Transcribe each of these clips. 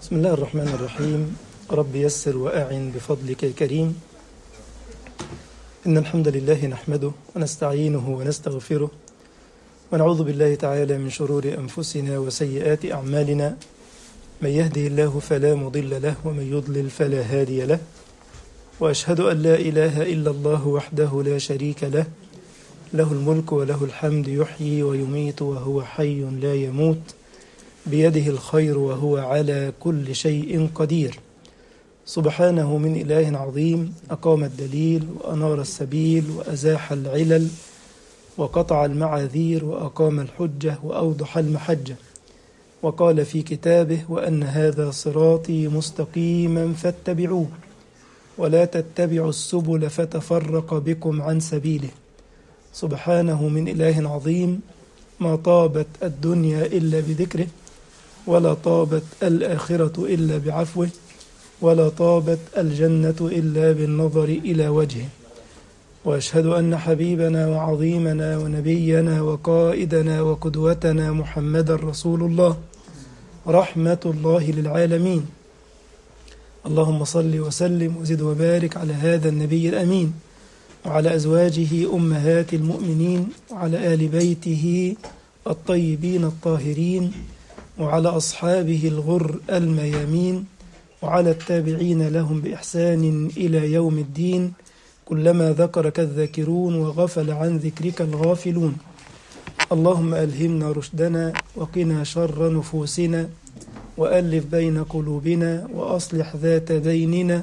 بسم الله الرحمن الرحيم رب يسر وأعن بفضلك الكريم إن الحمد لله نحمده ونستعينه ونستغفره ونعوذ بالله تعالى من شرور أنفسنا وسيئات أعمالنا من يهده الله فلا مضل له ومن يضلل فلا هادي له وأشهد أن لا إله إلا الله وحده لا شريك له له الملك وله الحمد يحيي ويميت وهو حي لا يموت بيده الخير وهو على كل شيء قدير سبحانه من إله عظيم أقام الدليل وأنار السبيل وأزاح العلل وقطع المعاذير وأقام الحجة وأوضح المحجة وقال في كتابه وأن هذا صراطي مستقيما فاتبعوه ولا تتبعوا السبل فتفرق بكم عن سبيله سبحانه من إله عظيم ما طابت الدنيا إلا بذكره ولا طابت الآخرة إلا بعفوه ولا طابت الجنة إلا بالنظر إلى وجهه وأشهد أن حبيبنا وعظيمنا ونبينا وقائدنا وقدوتنا محمدا رسول الله رحمة الله للعالمين اللهم صل وسلم وزد وبارك على هذا النبي الأمين وعلى أزواجه أمهات المؤمنين وعلى آل بيته الطيبين الطاهرين وعلى أصحابه الغر الميامين وعلى التابعين لهم بإحسان إلى يوم الدين كلما ذكرك الذاكرون وغفل عن ذكرك الغافلون اللهم ألهمنا رشدنا وقنا شر نفوسنا وألف بين قلوبنا وأصلح ذات بيننا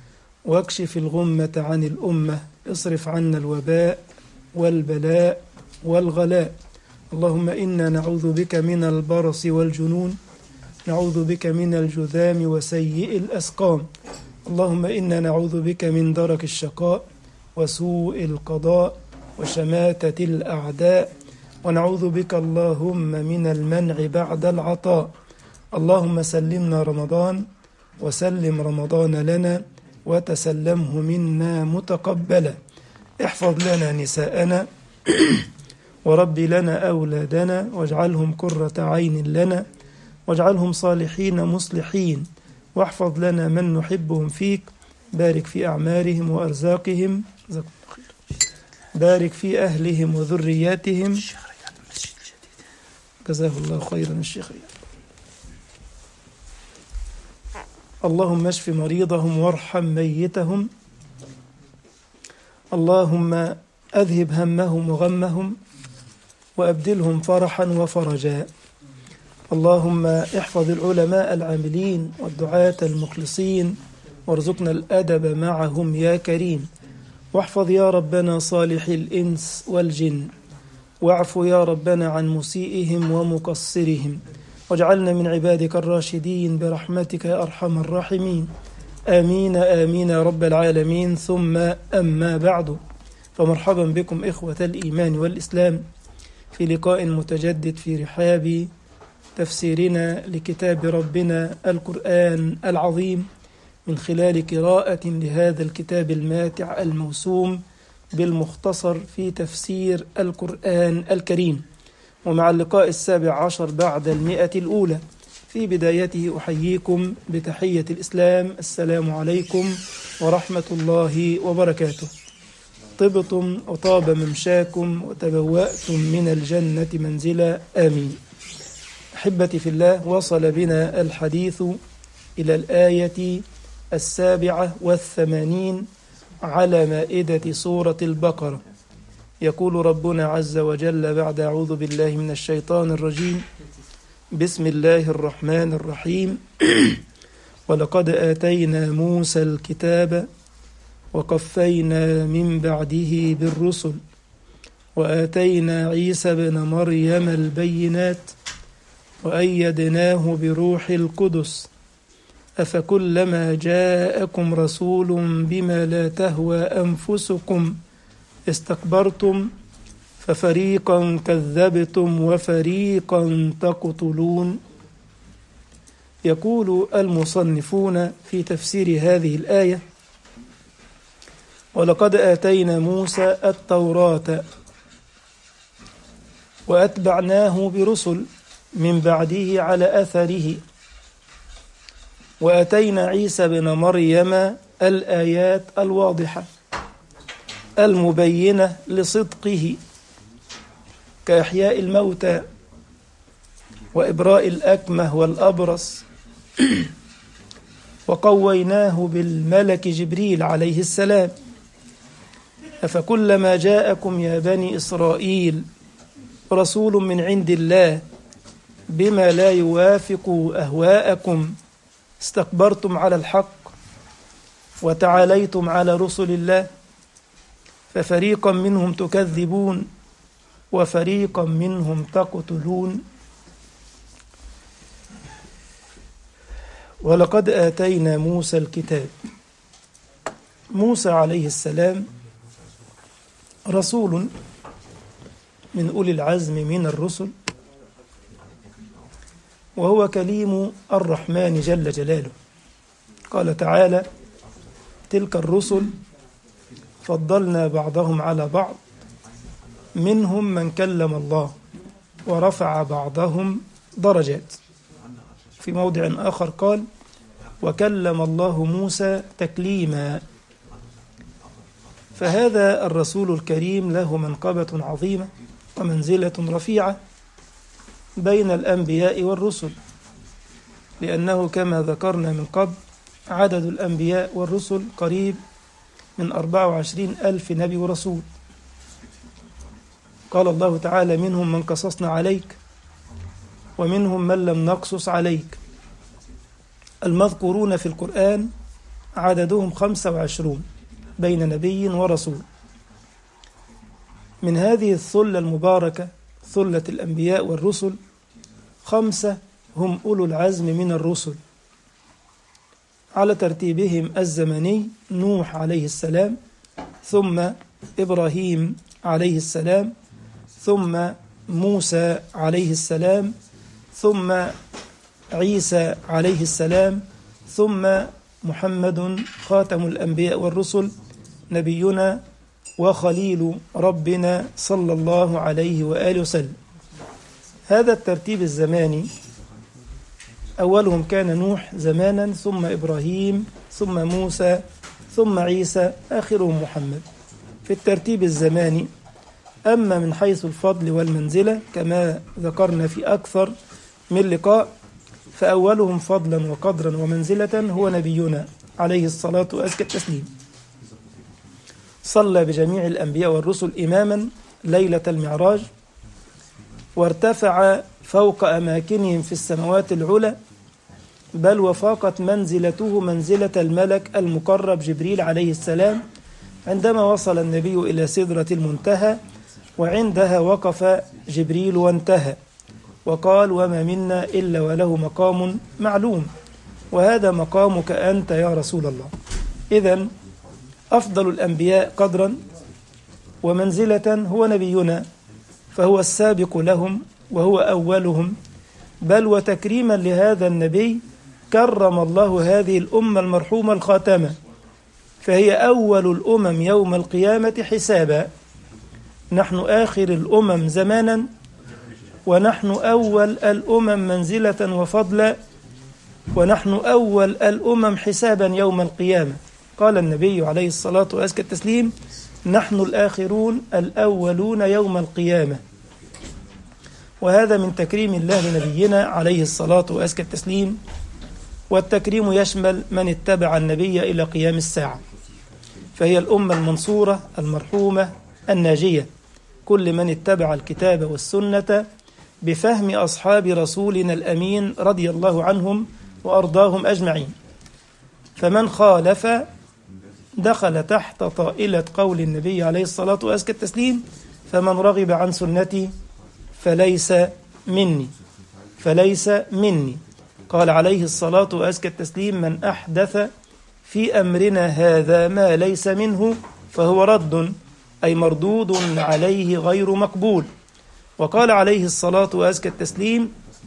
واكشف الغمة عن الأمة اصرف عنا الوباء والبلاء والغلاء اللهم إنا نعوذ بك من البرص والجنون نعوذ بك من الجذام وسيء الأسقام اللهم إنا نعوذ بك من درك الشقاء وسوء القضاء وشماتة الأعداء ونعوذ بك اللهم من المنع بعد العطاء اللهم سلمنا رمضان وسلم رمضان لنا وتسلمه منا متقبلا احفظ لنا نساءنا ورب لنا أولادنا واجعلهم قرة عين لنا واجعلهم صالحين مصلحين واحفظ لنا من نحبهم فيك بارك في أعمارهم وأرزاقهم بارك في أهلهم وذرياتهم جزاه الله خيرا الشيخ اللهم اشف مريضهم وارحم ميتهم اللهم أذهب همهم وغمهم وأبدلهم فرحا وفرجا اللهم احفظ العلماء العاملين والدعاة المخلصين وارزقنا الأدب معهم يا كريم واحفظ يا ربنا صالح الإنس والجن واعف يا ربنا عن مسيئهم ومقصرهم واجعلنا من عبادك الراشدين برحمتك يا أرحم الراحمين آمين آمين يا رب العالمين ثم أما بعد فمرحبا بكم إخوة الإيمان والإسلام في لقاء متجدد في رحاب تفسيرنا لكتاب ربنا القرآن العظيم من خلال قراءة لهذا الكتاب الماتع الموسوم بالمختصر في تفسير القرآن الكريم ومع اللقاء السابع عشر بعد المئة الأولى في بدايته أحييكم بتحية الإسلام السلام عليكم ورحمة الله وبركاته طبتم وطاب ممشاكم وتبوأتم من الجنة منزلا آمين أحبتي في الله وصل بنا الحديث إلى الآية السابعة والثمانين على مائدة سورة البقرة يقول ربنا عز وجل بعد أعوذ بالله من الشيطان الرجيم بسم الله الرحمن الرحيم ولقد آتينا موسى الكتاب وقفينا من بعده بالرسل وآتينا عيسى بن مريم البينات وأيدناه بروح القدس أفكلما جاءكم رسول بما لا تهوى أنفسكم استكبرتم ففريقا كذبتم وفريقا تقتلون يقول المصنفون في تفسير هذه الآية ولقد آتينا موسى التوراة وأتبعناه برسل من بعده على أثره وأتينا عيسى بن مريم الآيات الواضحة المبينة لصدقه كإحياء الموتى وإبراء الأكمه والأبرص وقويناه بالملك جبريل عليه السلام أفكلما جاءكم يا بني إسرائيل رسول من عند الله بما لا يوافق أهواءكم استكبرتم على الحق وتعاليتم على رسل الله ففريقا منهم تكذبون وفريقا منهم تقتلون ولقد آتينا موسى الكتاب موسى عليه السلام رسول من أولي العزم من الرسل وهو كليم الرحمن جل جلاله قال تعالى تلك الرسل فضلنا بعضهم على بعض منهم من كلم الله ورفع بعضهم درجات في موضع آخر قال وكلم الله موسى تكليما فهذا الرسول الكريم له منقبة عظيمة ومنزلة رفيعة بين الأنبياء والرسل لأنه كما ذكرنا من قبل عدد الأنبياء والرسل قريب من 24 ألف نبي ورسول قال الله تعالى منهم من قصصنا عليك ومنهم من لم نقصص عليك المذكورون في القرآن عددهم خمسة وعشرون بين نبي ورسول من هذه الثلة المباركة ثلة الأنبياء والرسل خمسة هم أولو العزم من الرسل على ترتيبهم الزمني نوح عليه السلام ثم إبراهيم عليه السلام ثم موسى عليه السلام ثم عيسى عليه السلام ثم محمد خاتم الأنبياء والرسل نبينا وخليل ربنا صلى الله عليه وآله وسلم هذا الترتيب الزماني أولهم كان نوح زمانا ثم إبراهيم ثم موسى ثم عيسى آخرهم محمد في الترتيب الزماني أما من حيث الفضل والمنزلة كما ذكرنا في أكثر من لقاء فأولهم فضلا وقدرا ومنزلة هو نبينا عليه الصلاة وأزكى التسليم صلى بجميع الأنبياء والرسل إماما ليلة المعراج وارتفع فوق أماكنهم في السماوات العلى بل وفاقت منزلته منزلة الملك المقرب جبريل عليه السلام عندما وصل النبي إلى سدرة المنتهى وعندها وقف جبريل وانتهى وقال وما منا إلا وله مقام معلوم وهذا مقامك أنت يا رسول الله إذا أفضل الأنبياء قدرا ومنزلة هو نبينا فهو السابق لهم وهو أولهم بل وتكريما لهذا النبي كرم الله هذه الأمة المرحومة الخاتمة فهي أول الأمم يوم القيامة حسابا نحن آخر الأمم زمانا ونحن أول الأمم منزلة وفضلا ونحن أول الأمم حسابا يوم القيامة قال النبي عليه الصلاة وأزكى التسليم نحن الآخرون الأولون يوم القيامة وهذا من تكريم الله لنبينا عليه الصلاة وأزكى التسليم والتكريم يشمل من اتبع النبي إلى قيام الساعة فهي الأمة المنصورة المرحومة الناجية كل من اتبع الكتاب والسنة بفهم أصحاب رسولنا الأمين رضي الله عنهم وأرضاهم أجمعين فمن خالف دخل تحت طائلة قول النبي عليه الصلاة وأزكى التسليم فمن رغب عن سنتي فليس مني فليس مني قال عليه الصلاة وأزكى التسليم من أحدث في أمرنا هذا ما ليس منه فهو رد أي مردود عليه غير مقبول وقال عليه الصلاة وأزكى التسليم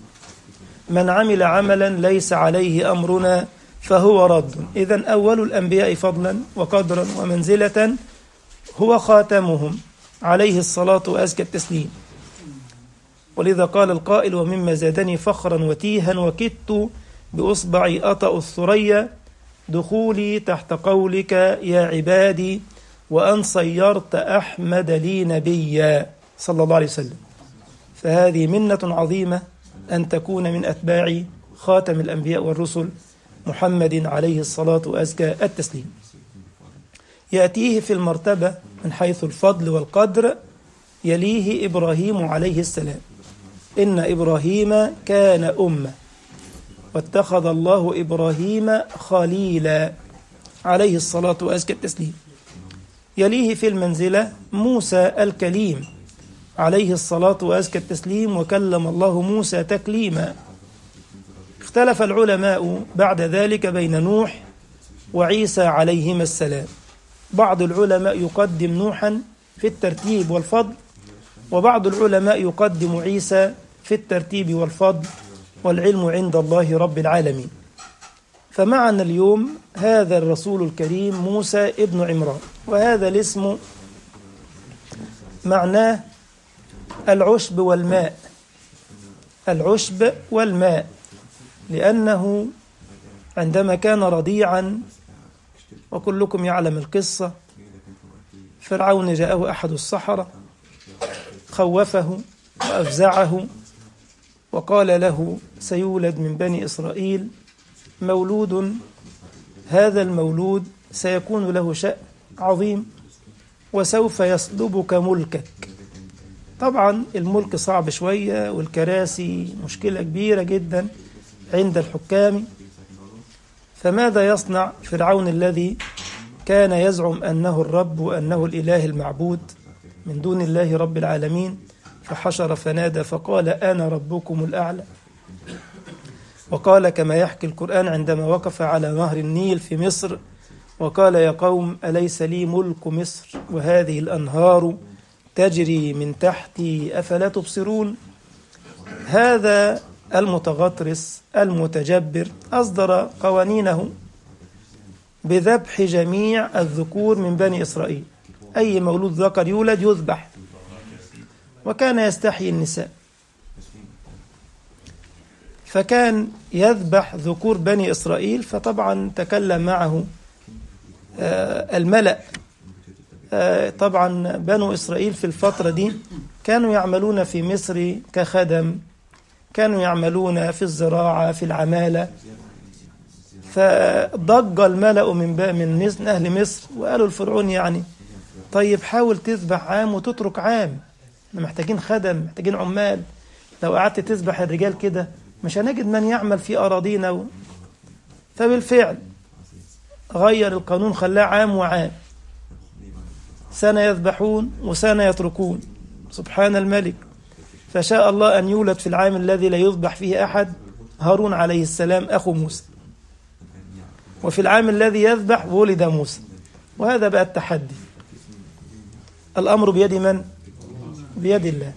من عمل عملا ليس عليه أمرنا فهو رد إذا أول الأنبياء فضلا وقدرا ومنزلة هو خاتمهم عليه الصلاة وأزكى التسليم ولذا قال القائل ومما زادني فخرا وتيها وكدت بأصبعي أطأ الثريا دخولي تحت قولك يا عبادي وأن صيرت أحمد لي نبيا صلى الله عليه وسلم فهذه منة عظيمة أن تكون من أتباع خاتم الأنبياء والرسل محمد عليه الصلاة وأزكى التسليم يأتيه في المرتبة من حيث الفضل والقدر يليه إبراهيم عليه السلام إن إبراهيم كان أمة واتخذ الله إبراهيم خليلا عليه الصلاة وأزكى التسليم يليه في المنزلة موسى الكليم عليه الصلاة وأزكى التسليم وكلم الله موسى تكليما اختلف العلماء بعد ذلك بين نوح وعيسى عليهما السلام بعض العلماء يقدم نوحا في الترتيب والفضل وبعض العلماء يقدم عيسى في الترتيب والفضل والعلم عند الله رب العالمين فمعنا اليوم هذا الرسول الكريم موسى ابن عمران وهذا الاسم معناه العشب والماء العشب والماء لأنه عندما كان رضيعا وكلكم يعلم القصة فرعون جاءه أحد السحرة خوفه وأفزعه وقال له سيولد من بني إسرائيل مولود هذا المولود سيكون له شأن عظيم وسوف يسلبك ملكك طبعا الملك صعب شوية والكراسي مشكلة كبيرة جدا عند الحكام فماذا يصنع فرعون الذي كان يزعم أنه الرب وأنه الإله المعبود من دون الله رب العالمين فحشر فنادى فقال أنا ربكم الأعلى وقال كما يحكي القرآن عندما وقف على نهر النيل في مصر وقال يا قوم أليس لي ملك مصر وهذه الأنهار تجري من تحتي أفلا تبصرون هذا المتغطرس المتجبر أصدر قوانينه بذبح جميع الذكور من بني إسرائيل أي مولود ذكر يولد يذبح وكان يستحيي النساء فكان يذبح ذكور بني إسرائيل فطبعا تكلم معه الملأ طبعا بنو إسرائيل في الفترة دي كانوا يعملون في مصر كخدم كانوا يعملون في الزراعة في العمالة فضج الملأ من من أهل مصر وقالوا الفرعون يعني طيب حاول تذبح عام وتترك عام احنا محتاجين خدم محتاجين عمال لو قعدت تذبح الرجال كده مش هنجد من يعمل في أراضينا و... فبالفعل غير القانون خلاه عام وعام سنة يذبحون وسنة يتركون سبحان الملك فشاء الله أن يولد في العام الذي لا يذبح فيه أحد هارون عليه السلام أخو موسى وفي العام الذي يذبح ولد موسى وهذا بقى التحدي الأمر بيد من؟ بيد الله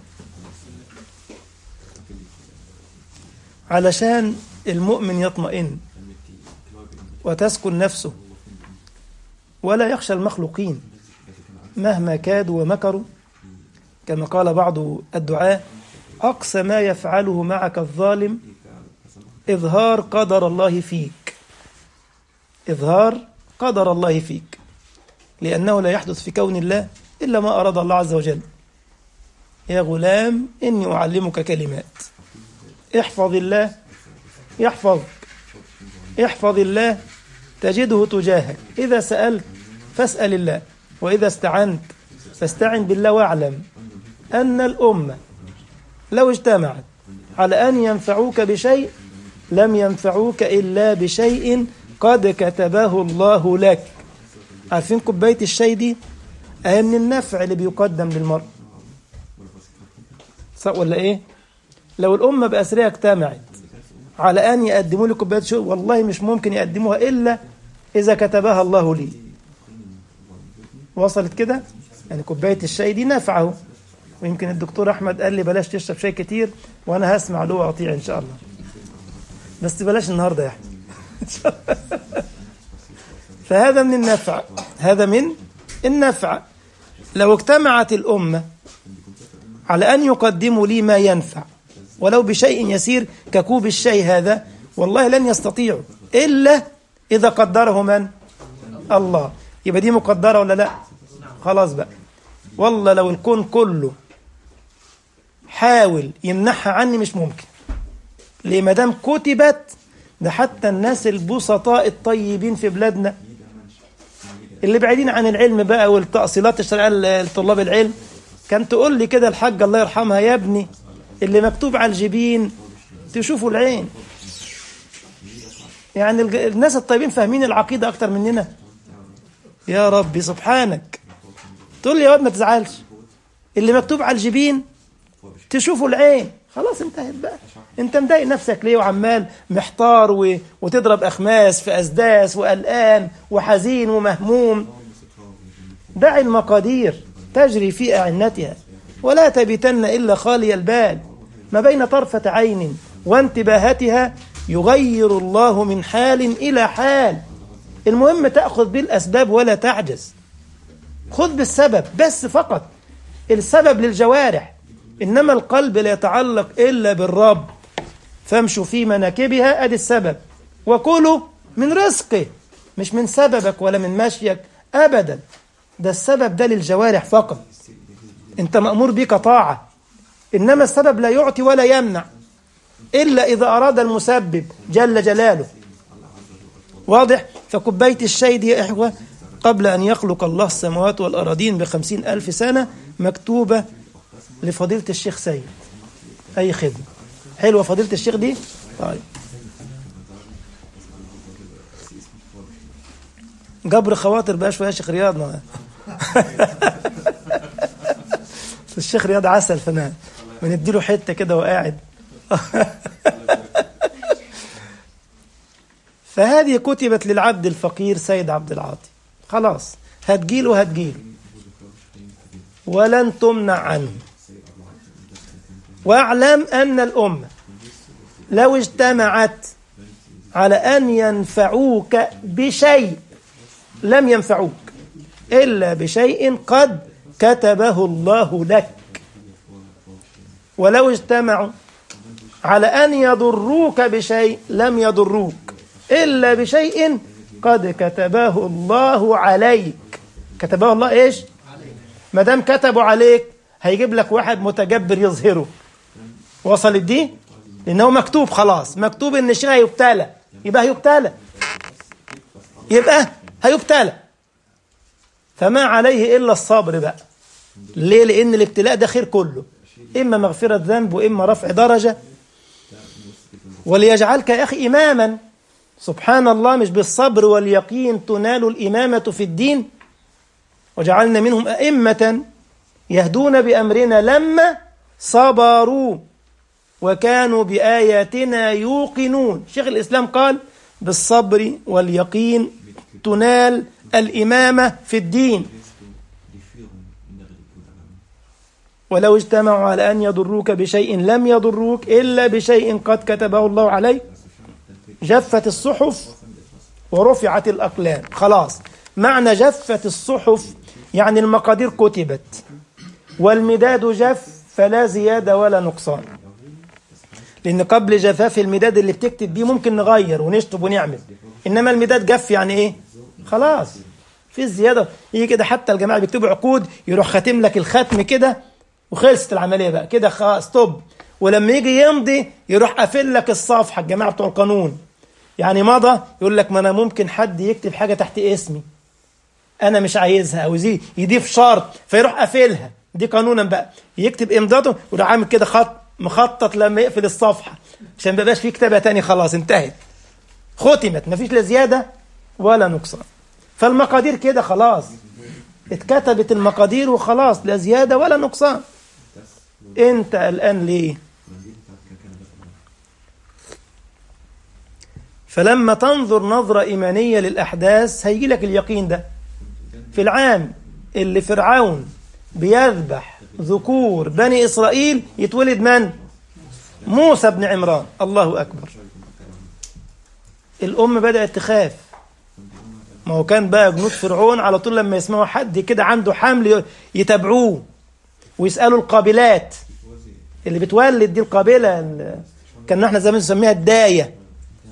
علشان المؤمن يطمئن وتسكن نفسه ولا يخشى المخلوقين مهما كادوا ومكروا كما قال بعض الدعاة أقصى ما يفعله معك الظالم إظهار قدر الله فيك إظهار قدر الله فيك لأنه لا يحدث في كون الله إلا ما أراد الله عز وجل يا غلام إني أعلمك كلمات احفظ الله يحفظك احفظ الله تجده تجاهك إذا سألت فاسأل الله وإذا استعنت فاستعن بالله واعلم أن الأمة لو اجتمعت على أن ينفعوك بشيء لم ينفعوك إلا بشيء قد كتبه الله لك عارفين كوباية الشاي دي أهي من النفع اللي بيقدم للمرء صح ولا إيه لو الأمة بأسرها اجتمعت على أن يقدموا لي كوباية شاي والله مش ممكن يقدموها إلا إذا كتبها الله لي وصلت كده يعني كوباية الشاي دي نافعه ويمكن الدكتور أحمد قال لي بلاش تشرب شاي كتير وأنا هسمع له وأطيع إن شاء الله بس بلاش النهاردة يا أحمد فهذا من النفع هذا من النفع لو اجتمعت الأمة على أن يقدموا لي ما ينفع ولو بشيء يسير ككوب الشاي هذا والله لن يستطيعوا إلا إذا قدره من الله يبقى دي مقدرة ولا لا خلاص بقى والله لو الكون كله حاول يمنعها عني مش ممكن ليه ما دام كتبت ده حتى الناس البسطاء الطيبين في بلادنا اللي بعيدين عن العلم بقى والتأصيلات الشرعية لطلاب العلم كان تقول لي كده الحاجة الله يرحمها يا ابني اللي مكتوب على الجبين تشوفوا العين يعني الج- الناس الطيبين فاهمين العقيدة أكتر مننا يا ربي سبحانك تقول لي يا واد ما تزعلش اللي مكتوب على الجبين تشوفوا العين خلاص انتهت بقى انت مضايق نفسك ليه وعمال محتار و... وتضرب اخماس في اسداس وقلقان وحزين ومهموم دع المقادير تجري في اعنتها ولا تبتن الا خالي البال ما بين طرفة عين وانتباهتها يغير الله من حال الى حال المهم تاخذ بالاسباب ولا تعجز خذ بالسبب بس فقط السبب للجوارح إنما القلب لا يتعلق إلا بالرب فامشوا في مناكبها أدي السبب وكلوا من رزقه مش من سببك ولا من مشيك أبدا ده السبب ده للجوارح فقط أنت مأمور بك طاعة إنما السبب لا يعطي ولا يمنع إلا إذا أراد المسبب جل جلاله واضح فكوباية الشاي دي يا إخوة قبل أن يخلق الله السماوات والأراضين بخمسين ألف سنة مكتوبة لفضيلة الشيخ سيد أي خدمة حلوة فضيلة الشيخ دي طيب جبر خواطر بقى شوية يا شيخ رياض ما الشيخ رياض عسل فنان بنديله حتة كده وقاعد فهذه كتبت للعبد الفقير سيد عبد العاطي خلاص هتجيله هتجيله ولن تمنع عنه واعلم أن الأمة لو اجتمعت على أن ينفعوك بشيء لم ينفعوك إلا بشيء قد كتبه الله لك ولو اجتمعوا على أن يضروك بشيء لم يضروك إلا بشيء قد كتبه الله عليك كتبه الله إيش ما دام كتبوا عليك هيجيب لك واحد متجبر يظهره وصلت دي لأنه مكتوب خلاص مكتوب إن الشيء هيبتلى يبقى هيبتلى يبقى هيبتلى فما عليه إلا الصبر بقى ليه لأن الابتلاء ده خير كله إما مغفرة ذنب وإما رفع درجة وليجعلك يا أخي إماما سبحان الله مش بالصبر واليقين تنال الإمامة في الدين وجعلنا منهم أئمة يهدون بأمرنا لما صبروا وكانوا بآياتنا يوقنون شيخ الإسلام قال بالصبر واليقين تنال الإمامة في الدين ولو اجتمعوا على أن يضروك بشيء لم يضروك إلا بشيء قد كتبه الله عليك جفت الصحف ورفعت الأقلام خلاص معنى جفت الصحف يعني المقادير كتبت والمداد جف فلا زيادة ولا نقصان لأن قبل جفاف المداد اللي بتكتب بيه ممكن نغير ونشطب ونعمل إنما المداد جف يعني إيه خلاص في زيادة يجي كده حتى الجماعة بيكتبوا عقود يروح خاتم لك الختم كده وخلصت العملية بقى كده خلاص ستوب ولما يجي يمضي يروح قافل لك الصفحة الجماعة بتوع القانون يعني مضى يقول لك ما أنا ممكن حد يكتب حاجة تحت اسمي أنا مش عايزها أو زي يضيف شرط فيروح قافلها دي قانونا بقى يكتب إمضاته ويروح عامل كده خط مخطط لما يقفل الصفحة عشان ما يبقاش فيه كتابة تاني خلاص انتهت ختمت مفيش لا زيادة ولا نقصان فالمقادير كده خلاص اتكتبت المقادير وخلاص لا زيادة ولا نقصان انت الآن ليه فلما تنظر نظرة إيمانية للأحداث هيجي لك اليقين ده في العام اللي فرعون بيذبح ذكور بني إسرائيل يتولد من؟ موسى بن عمران الله أكبر الأم بدأت تخاف ما هو كان بقى جنود فرعون على طول لما يسمعوا حد كده عنده حمل يتابعوه ويسألوا القابلات اللي بتولد دي القابلة كان احنا زمان نسميها الداية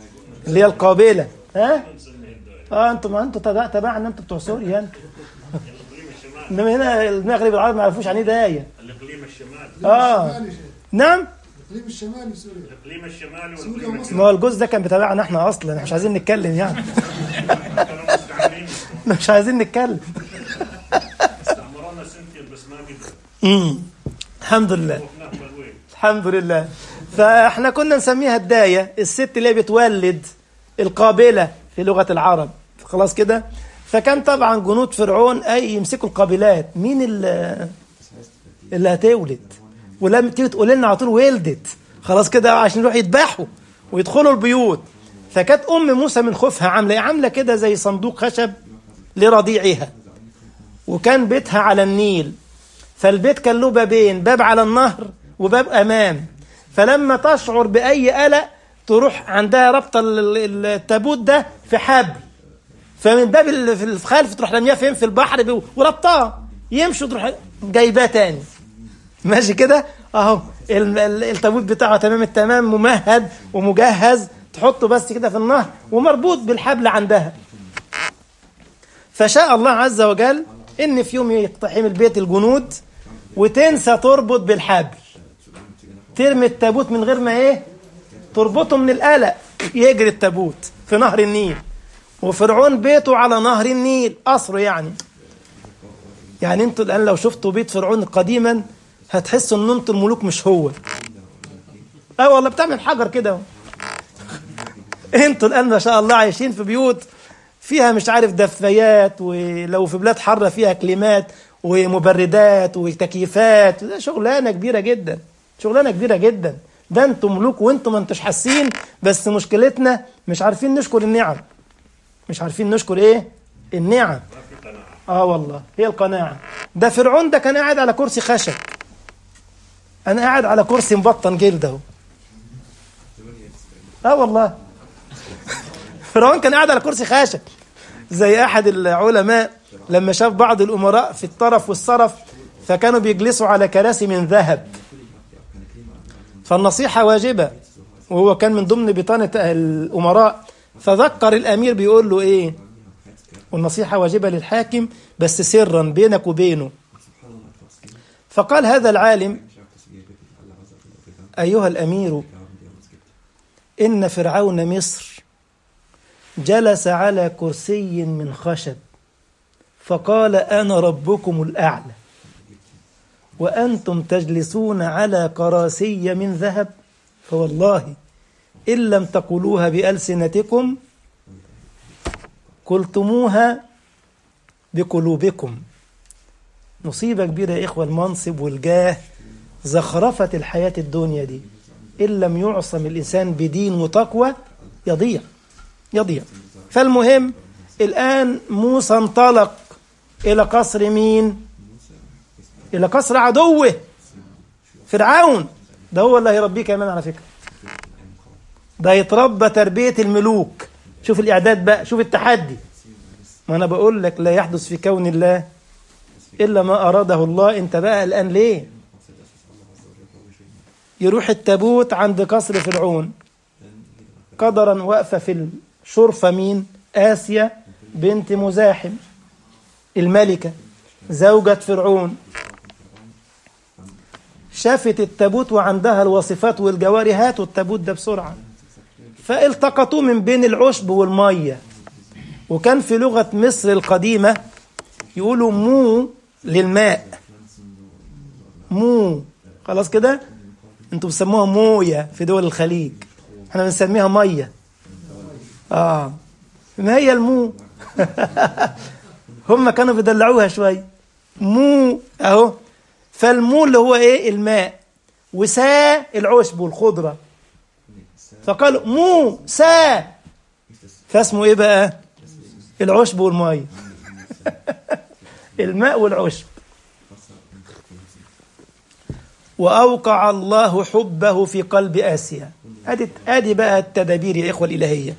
اللي هي القابلة ها اه انتوا ما انتوا تبع تبعنا انتوا بتوع سوريا انتوا انما هنا المغرب العرب ما يعرفوش عن ايه دايه الاقليم الشمالي اه الشمالي شيخ. نعم الاقليم الشمالي سوريا الاقليم الشمالي سوريا والاقليم ومصر ما هو الجزء ده كان بتابعنا احنا اصلا احنا مش عايزين نتكلم يعني كانوا مستعمرين مش عايزين نتكلم استعمرونا سنتين بس ما قدروا امم الحمد لله وقفناه بالوين الحمد لله فاحنا كنا نسميها الداية الست اللي هي بتولد القابلة في لغة العرب خلاص كده فكان طبعا جنود فرعون اي يمسكوا القابلات مين اللي, اللي هتولد ولما تيجي تقول لنا على طول ولدت خلاص كده عشان يروحوا يذبحوا ويدخلوا البيوت فكانت ام موسى من خوفها عامله ايه عامله كده زي صندوق خشب لرضيعها وكان بيتها على النيل فالبيت كان له بابين باب على النهر وباب امام فلما تشعر باي قلق تروح عندها رابطه ال- ال- التابوت ده في حبل فمن باب ال- في الخلف تروح رميها فين في البحر بي- وربطها يمشوا تروح جايباه تاني ماشي كده اهو ال- ال- التابوت بتاعه تمام التمام ممهد ومجهز تحطه بس كده في النهر ومربوط بالحبل عندها فشاء الله عز وجل ان في يوم يقتحم البيت الجنود وتنسى تربط بالحبل ترمي التابوت من غير ما ايه تربطه من القلق يجري التابوت في نهر النيل وفرعون بيته على نهر النيل قصره يعني يعني انتوا الان لو شفتوا بيت فرعون قديما هتحسوا ان انتوا الملوك مش هو اه والله بتعمل حجر كده اهو. انتوا الان ما شاء الله عايشين في بيوت فيها مش عارف دفايات ولو في بلاد حاره فيها كليمات ومبردات وتكييفات ده شغلانه كبيره جدا شغلانه كبيره جدا ده انتم ملوك وانتم ما انتوش حاسين بس مشكلتنا مش عارفين نشكر النعم مش عارفين نشكر ايه النعم اه والله هي القناعه ده فرعون ده كان قاعد على كرسي خشب انا قاعد على كرسي مبطن جلد اهو اه والله فرعون كان قاعد على كرسي خشب زي احد العلماء لما شاف بعض الامراء في الطرف والصرف فكانوا بيجلسوا على كراسي من ذهب فالنصيحة واجبة وهو كان من ضمن بطانة الأمراء فذكر الأمير بيقول له إيه والنصيحة واجبة للحاكم بس سرا بينك وبينه فقال هذا العالم أيها الأمير إن فرعون مصر جلس على كرسي من خشب فقال أنا ربكم الأعلى وأنتم تجلسون على كراسي من ذهب فوالله إن لم تقولوها بألسنتكم قلتموها بقلوبكم مصيبة كبيرة يا إخوة المنصب والجاه زخرفة الحياة الدنيا دي إن لم يعصم الإنسان بدين وتقوى يضيع يضيع فالمهم الآن موسى انطلق إلى قصر مين إلى قصر عدوه فرعون ده هو اللي هيربيه كمان على فكرة ده يتربى تربية الملوك شوف الإعداد بقى شوف التحدي ما أنا بقول لك لا يحدث في كون الله إلا ما أراده الله أنت بقى الآن ليه يروح التابوت عند قصر فرعون قدرا واقفة في الشرفة مين آسيا بنت مزاحم الملكة زوجة فرعون شافت التابوت وعندها الوصفات والجواري هاتوا التابوت ده بسرعة فالتقطوه من بين العشب والمية وكان في لغة مصر القديمة يقولوا مو للماء مو خلاص كده انتوا بتسموها موية في دول الخليج احنا بنسميها مية اه ما هي المو هم كانوا بيدلعوها شوية مو اهو فالمو اللي هو ايه الماء وسا العشب والخضرة فقالوا مو سا فاسمه ايه بقى العشب والمية الماء والعشب وأوقع الله حبه في قلب آسيا ادي ادي بقى التدابير يا إخوة الإلهية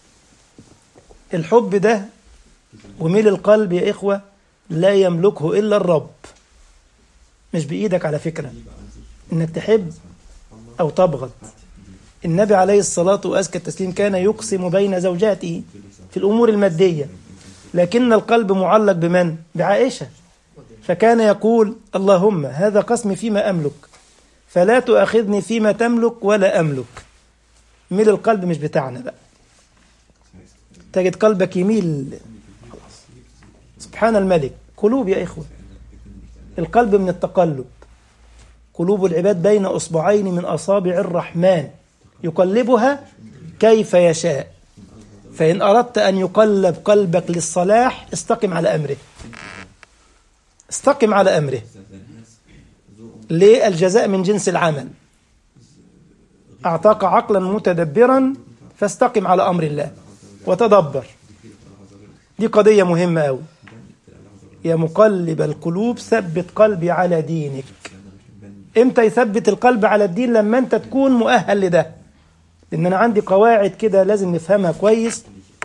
الحب ده وميل القلب يا إخوة لا يملكه إلا الرب مش بإيدك على فكرة إنك تحب أو تبغض النبي عليه الصلاة وأزكى التسليم كان يقسم بين زوجاته في الأمور المادية لكن القلب معلق بمن؟ بعائشة فكان يقول اللهم هذا قسمي فيما أملك فلا تؤاخذني فيما تملك ولا أملك ميل القلب مش بتاعنا بقى تجد قلبك يميل سبحان الملك قلوب يا إخوة القلب من التقلب قلوب العباد بين أصبعين من أصابع الرحمن يقلبها كيف يشاء فإن أردت أن يقلب قلبك للصلاح استقم على أمره استقم على أمره ليه الجزاء من جنس العمل أعطاك عقلا متدبرا فاستقم على أمر الله وتدبر دي قضية مهمة أوي يا مقلب القلوب ثبت قلبي على دينك امتى يثبت القلب على الدين لما انت تكون مؤهل لده لان انا عندي قواعد كده لازم نفهمها كويس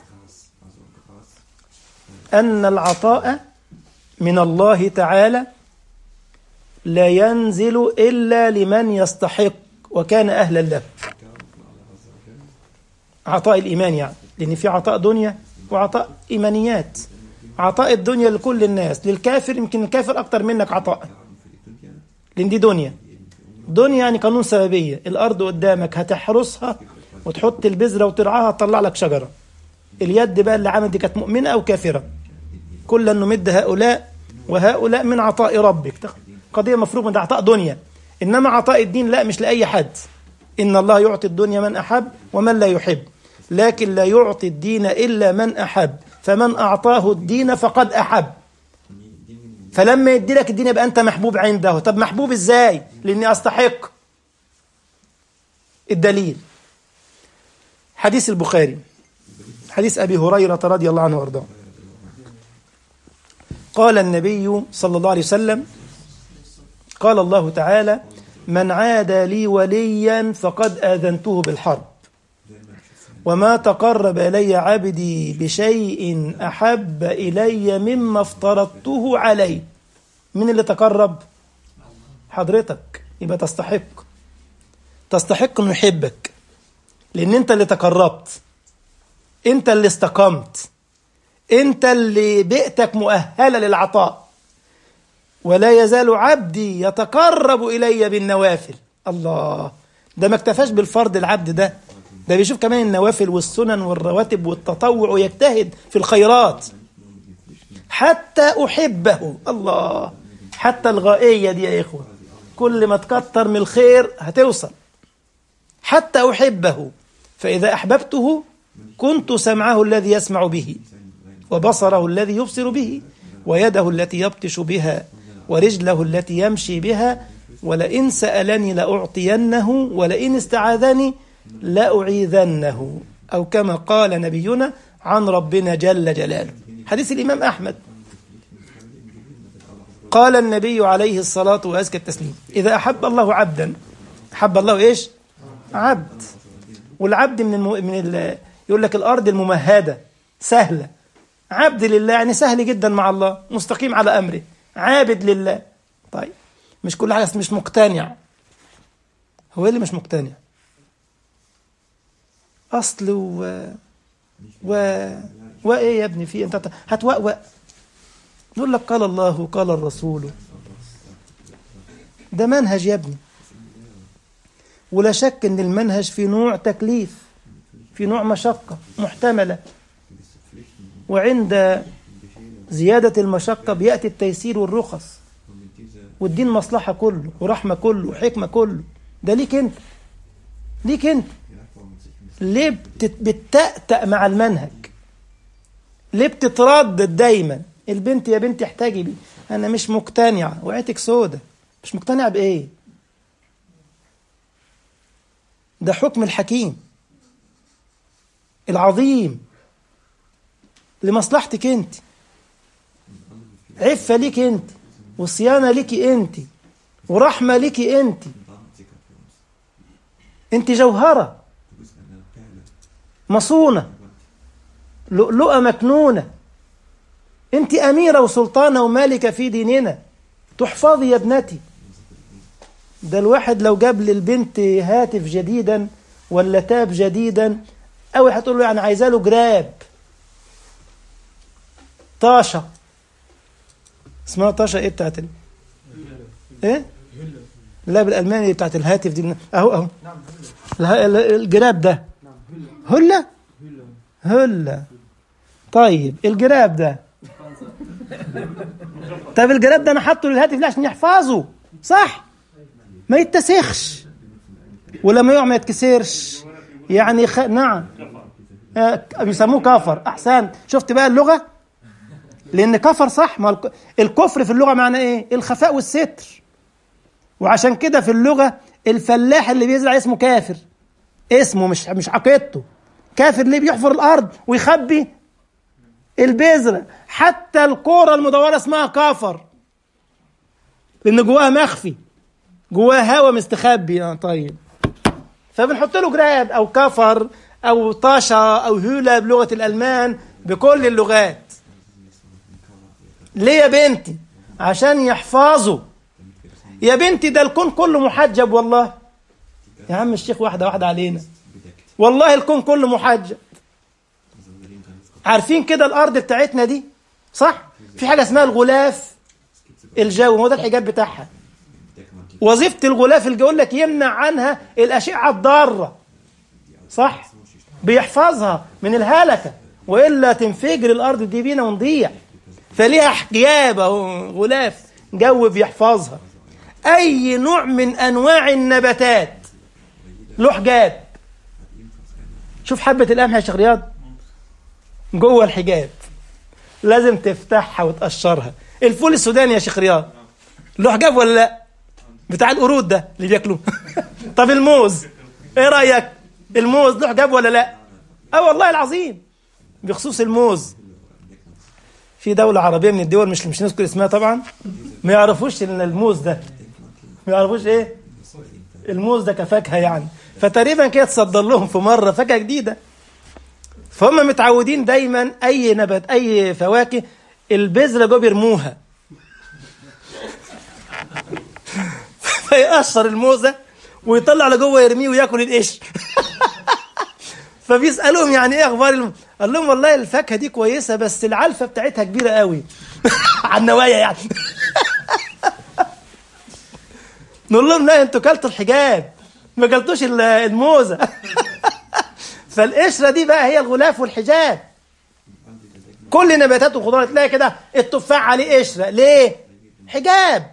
ان العطاء من الله تعالى لا ينزل الا لمن يستحق وكان اهلا له عطاء الايمان يعني لان في عطاء دنيا وعطاء ايمانيات عطاء الدنيا لكل الناس للكافر يمكن الكافر اكتر منك عطاء لان دي دنيا دنيا يعني قانون سببيه الارض قدامك هتحرسها وتحط البذره وترعاها تطلع لك شجره اليد بقى اللي عملت دي كانت مؤمنه او كافره كلا نمد هؤلاء وهؤلاء من عطاء ربك قضيه مفروغ من ده عطاء دنيا انما عطاء الدين لا مش لاي حد ان الله يعطي الدنيا من احب ومن لا يحب لكن لا يعطي الدين الا من احب فمن اعطاه الدين فقد احب فلما يدي لك الدين يبقى انت محبوب عنده طب محبوب ازاي لاني استحق الدليل حديث البخاري حديث ابي هريره رضي الله عنه وارضاه قال النبي صلى الله عليه وسلم قال الله تعالى من عادى لي وليا فقد اذنته بالحرب وما تقرب الي عبدي بشيء احب الي مما افترضته عليه من اللي تقرب حضرتك يبقى تستحق تستحق انه يحبك لان انت اللي تقربت انت اللي استقمت انت اللي بيئتك مؤهله للعطاء ولا يزال عبدي يتقرب الي بالنوافل الله ده ما اكتفاش بالفرض العبد ده ده بيشوف كمان النوافل والسنن والرواتب والتطوع ويجتهد في الخيرات حتى احبه الله حتى الغائيه دي يا اخوه كل ما تكتر من الخير هتوصل حتى احبه فاذا احببته كنت سمعه الذي يسمع به وبصره الذي يبصر به ويده التي يبطش بها ورجله التي يمشي بها ولئن سألني لأعطينه ولئن استعاذني لأعيذنه أو كما قال نبينا عن ربنا جل جلاله حديث الإمام أحمد قال النبي عليه الصلاة وأزكى التسليم إذا أحب الله عبدا أحب الله إيش عبد والعبد من الم... من ال... يقول لك الأرض الممهدة سهلة عبد لله يعني سهل جدا مع الله مستقيم على أمره عابد لله طيب مش كل حاجة مش مقتنع هو اللي مش مقتنع أصل و و وإيه يا ابني في أنت هتوأوأ يقول لك قال الله قال الرسول ده منهج يا ابني ولا شك ان المنهج في نوع تكليف في نوع مشقة محتملة وعند زيادة المشقة بيأتي التيسير والرخص والدين مصلحة كله ورحمة كله وحكمة كله ده ليك انت ليك انت ليه بتتأتأ مع المنهج ليه بتتردد دايما البنت يا بنتي احتاجي بي انا مش مقتنعة وعيتك سودة مش مقتنع بايه ده حكم الحكيم العظيم لمصلحتك انت عفة ليك انت وصيانة ليك انت ورحمة ليك انت انت جوهرة مصونة لؤلؤة مكنونة انت أميرة وسلطانة ومالكة في ديننا تحفظي يا ابنتي ده الواحد لو جاب للبنت هاتف جديدا ولا تاب جديدا أو هتقول له يعني عايزة له جراب طاشة اسمها طاشة ايه بتاعت ال... ايه لا بالالماني بتاعت الهاتف دي اهو اهو اله- ال- الجراب ده هلا هلا طيب الجراب ده طب الجراب ده انا حاطه للهاتف ليه عشان يحفظه صح ما يتسخش ولما يقع ما يتكسرش يعني خ... نعم آه، بيسموه كفر احسن شفت بقى اللغه لان كفر صح ما الك- الكفر في اللغه معناه ايه الخفاء والستر وعشان كده في اللغه الفلاح اللي بيزرع اسمه كافر اسمه مش مش عقيدته كافر ليه بيحفر الارض ويخبي البذره حتى الكوره المدوره اسمها كفر لان جواها مخفي جواها هوا مستخبي اه طيب فبنحط له جراب او كفر او طاشا او هولا بلغه الالمان بكل اللغات ليه يا بنتي عشان يحفظوا يا بنتي ده الكون كله محجب والله يا عم الشيخ واحده واحده علينا والله الكون كله محجب عارفين كده الارض بتاعتنا دي صح في حاجه اسمها الغلاف الجوي هو ده الحجاب بتاعها وظيفه الغلاف الجوي يقول لك يمنع عنها الاشعه الضاره صح بيحفظها من الهلكه والا تنفجر الارض دي بينا ونضيع فليها حجاب اهو غلاف جو بيحفظها اي نوع من انواع النباتات له حجاب شوف حبه القمح يا شيخ رياض جوه الحجاب لازم تفتحها وتقشرها الفول السوداني يا شيخ رياض له حجاب ولا لا بتاع القرود ده اللي بياكلوه طب الموز ايه رايك الموز له حجاب ولا لا اه والله العظيم بخصوص الموز في دولة عربية من الدول مش مش نذكر اسمها طبعا ما يعرفوش ان الموز ده ما يعرفوش ايه الموز ده كفاكهة يعني فتقريبا كده تصدر لهم في مرة فاكهة جديدة فهم متعودين دايما اي نبات اي فواكه البذرة جوه بيرموها فيقشر الموزة ويطلع لجوه يرميه وياكل القشر فبيسالوهم يعني ايه اخبار الم... قال لهم والله الفاكهه دي كويسه بس العلفه بتاعتها كبيره قوي على النوايا يعني نقول لهم لا انتوا كلتوا الحجاب ما كلتوش ال- الموزه فالقشره دي بقى هي الغلاف والحجاب كل نباتات وخضار تلاقي كده التفاح عليه قشره ليه حجاب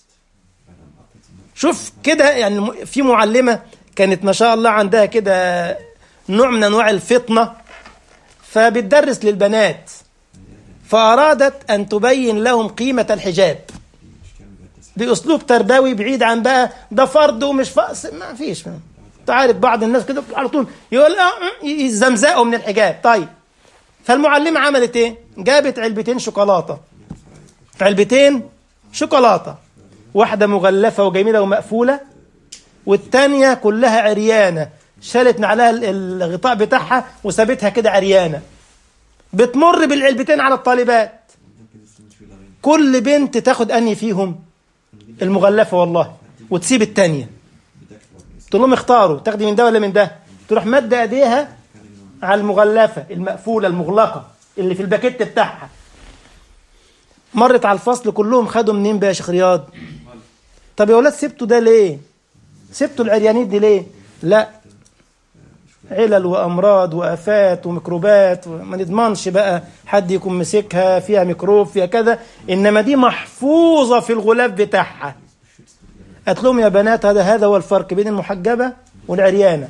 شوف كده يعني م- في معلمه كانت ما شاء الله عندها كده نوع من انواع الفطنه فبتدرس للبنات فارادت ان تبين لهم قيمه الحجاب باسلوب تربوي بعيد عن بقى ده فرض ومش فرض ما فيش انت عارف بعض الناس كده على طول يقول اه اه، يزمزقوا من الحجاب طيب فالمعلمه عملت ايه جابت علبتين شوكولاته علبتين شوكولاته واحده مغلفه وجميله ومقفوله والتانية كلها عريانة شالت عليها ال- الغطاء بتاعها وسابتها كده عريانة بتمر بالعلبتين على الطالبات كل بنت تاخد أنهي فيهم المغلفة والله وتسيب التانية تقول لهم اختاروا تاخدي من ده ولا من ده تروح مادة ايديها على المغلفة المقفولة المغلقة اللي في الباكيت بتاعها مرت على الفصل كلهم خدوا منين بقى يا شيخ رياض طب يا ولاد سبتوا ده ليه سبتوا العريانين دي ليه لا علل وامراض وافات وميكروبات وما نضمنش بقى حد يكون مسكها فيها ميكروب فيها كذا انما دي محفوظه في الغلاف بتاعها قالت لهم يا بنات هذا هذا هو الفرق بين المحجبه والعريانه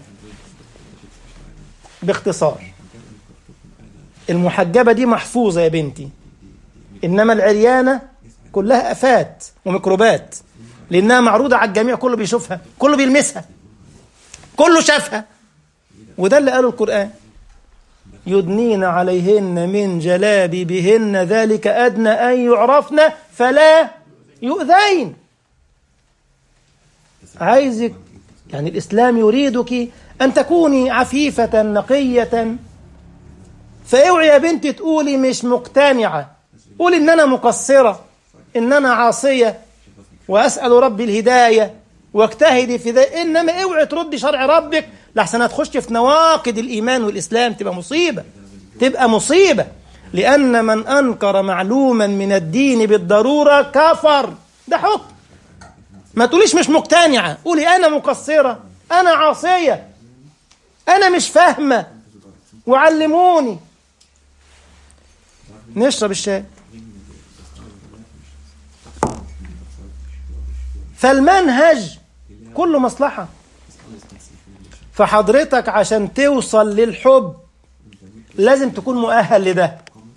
باختصار المحجبه دي محفوظه يا بنتي انما العريانه كلها افات وميكروبات لانها معروضه على الجميع كله بيشوفها كله بيلمسها كله شافها وده اللي قاله القران يدنين عليهن من جلابيبهن ذلك ادنى ان يعرفن فلا يؤذين عايزك يعني الاسلام يريدك ان تكوني عفيفه نقيه فاوعي يا بنتي تقولي مش مقتنعه قولي ان انا مقصره ان انا عاصيه واسال ربي الهدايه واجتهدي في ذلك انما اوعي تردي شرع ربك لحسن هتخش في نواقض الإيمان والإسلام تبقى مصيبة تبقى مصيبة لأن من أنكر معلوما من الدين بالضرورة كفر ده حكم ما تقوليش مش مقتنعة قولي أنا مقصرة أنا عاصية أنا مش فاهمة وعلموني نشرب الشاي فالمنهج كله مصلحة فحضرتك عشان توصل للحب لازم تكون مؤهل لده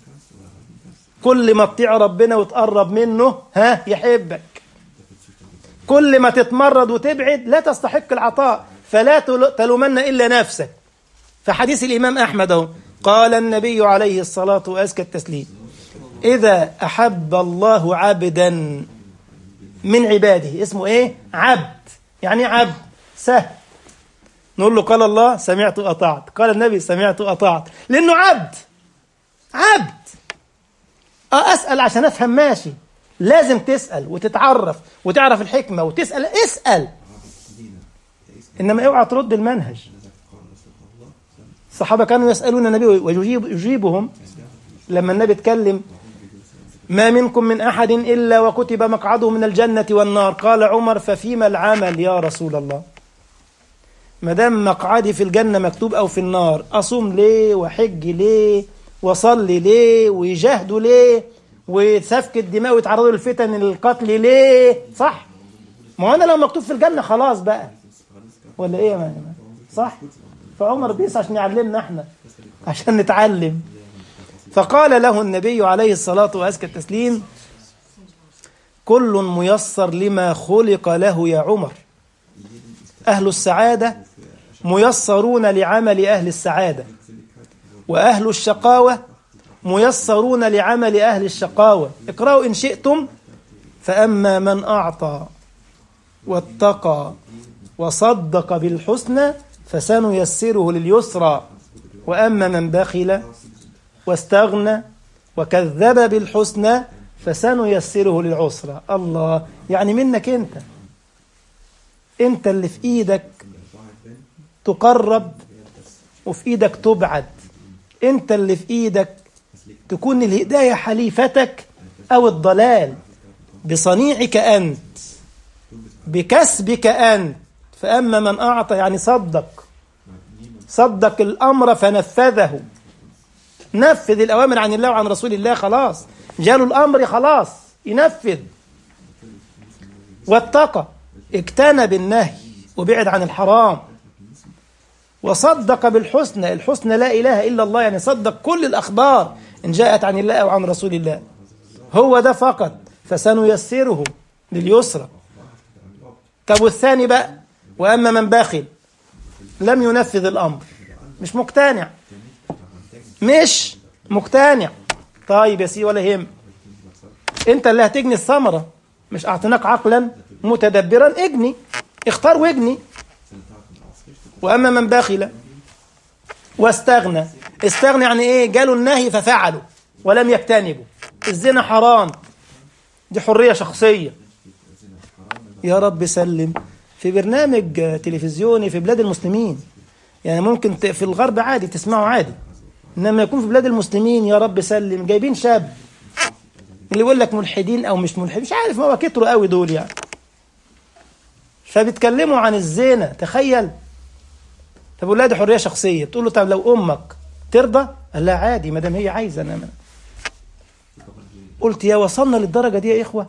كل ما تطيع ربنا وتقرب منه ها يحبك كل ما تتمرد وتبعد لا تستحق العطاء فلا تلومن إلا نفسك فحديث الإمام أحمد اهو قال النبي عليه الصلاة وأزكى التسليم إذا أحب الله عبدا من عباده اسمه إيه عبد يعني عبد سهل نقول له قال الله سمعت وأطعت قال النبي سمعت وأطعت لأنه عبد عبد أه أسأل عشان أفهم ماشي لازم تسأل وتتعرف وتعرف الحكمة وتسأل اسأل إنما اوعى ترد المنهج الصحابة كانوا يسألون النبي ويجيب يجيبهم لما النبي اتكلم ما منكم من أحد إلا وكتب مقعده من الجنة والنار قال عمر ففيما العمل يا رسول الله ما دام مقعدي في الجنة مكتوب أو في النار أصوم ليه وحج ليه وصلي ليه ويجاهدوا ليه وسفك الدماء ويتعرضوا للفتن القتل ليه صح ما أنا لو مكتوب في الجنة خلاص بقى ولا إيه يا مان صح فعمر بيس عشان يعلمنا احنا عشان نتعلم فقال له النبي عليه الصلاة وأزكى التسليم كل ميسر لما خلق له يا عمر أهل السعادة ميسرون لعمل أهل السعادة وأهل الشقاوة ميسرون لعمل أهل الشقاوة اقرأوا إن شئتم فأما من أعطى واتقى وصدق بالحسنى فسنيسره لليسرى وأما من بخل واستغنى وكذب بالحسنى فسنيسره للعسرى الله يعني منك أنت أنت اللي في إيدك تقرب وفي إيدك تبعد أنت اللي في إيدك تكون الهداية حليفتك أو الضلال بصنيعك أنت بكسبك أنت فأما من أعطى يعني صدق صدق الأمر فنفذه نفذ الأوامر عن الله وعن رسول الله خلاص جاله الأمر خلاص ينفذ واتقى اجتنب النهي وبعد عن الحرام وصدق بالحسنى الحسنى لا إله إلا الله يعني صدق كل الأخبار إن جاءت عن الله أو عن رسول الله هو ده فقط فسنيسره لليسرى طب والثاني بقى وأما من باخل لم ينفذ الأمر مش مقتنع مش مقتنع طيب يا سيدي ولا يهم انت اللي هتجني الثمرة مش اعطيناك عقلا متدبرا اجني اختار واجني واما من بخل واستغنى استغنى يعني ايه جاله النهي ففعله ولم يجتنبه الزنا حرام دي حرية شخصية يا رب سلم في برنامج تلفزيوني في بلاد المسلمين يعني ممكن في الغرب عادي تسمعه عادي انما يكون في بلاد المسلمين يا رب سلم جايبين شاب اللي يقول لك ملحدين او مش ملحد مش عارف ما هو كتروا قوي دول يعني فبيتكلموا عن الزنا تخيل طب والله دي حريه شخصيه تقول له طب لو امك ترضى قال لا عادي ما دام هي عايزه انا ما. قلت يا وصلنا للدرجه دي يا اخوه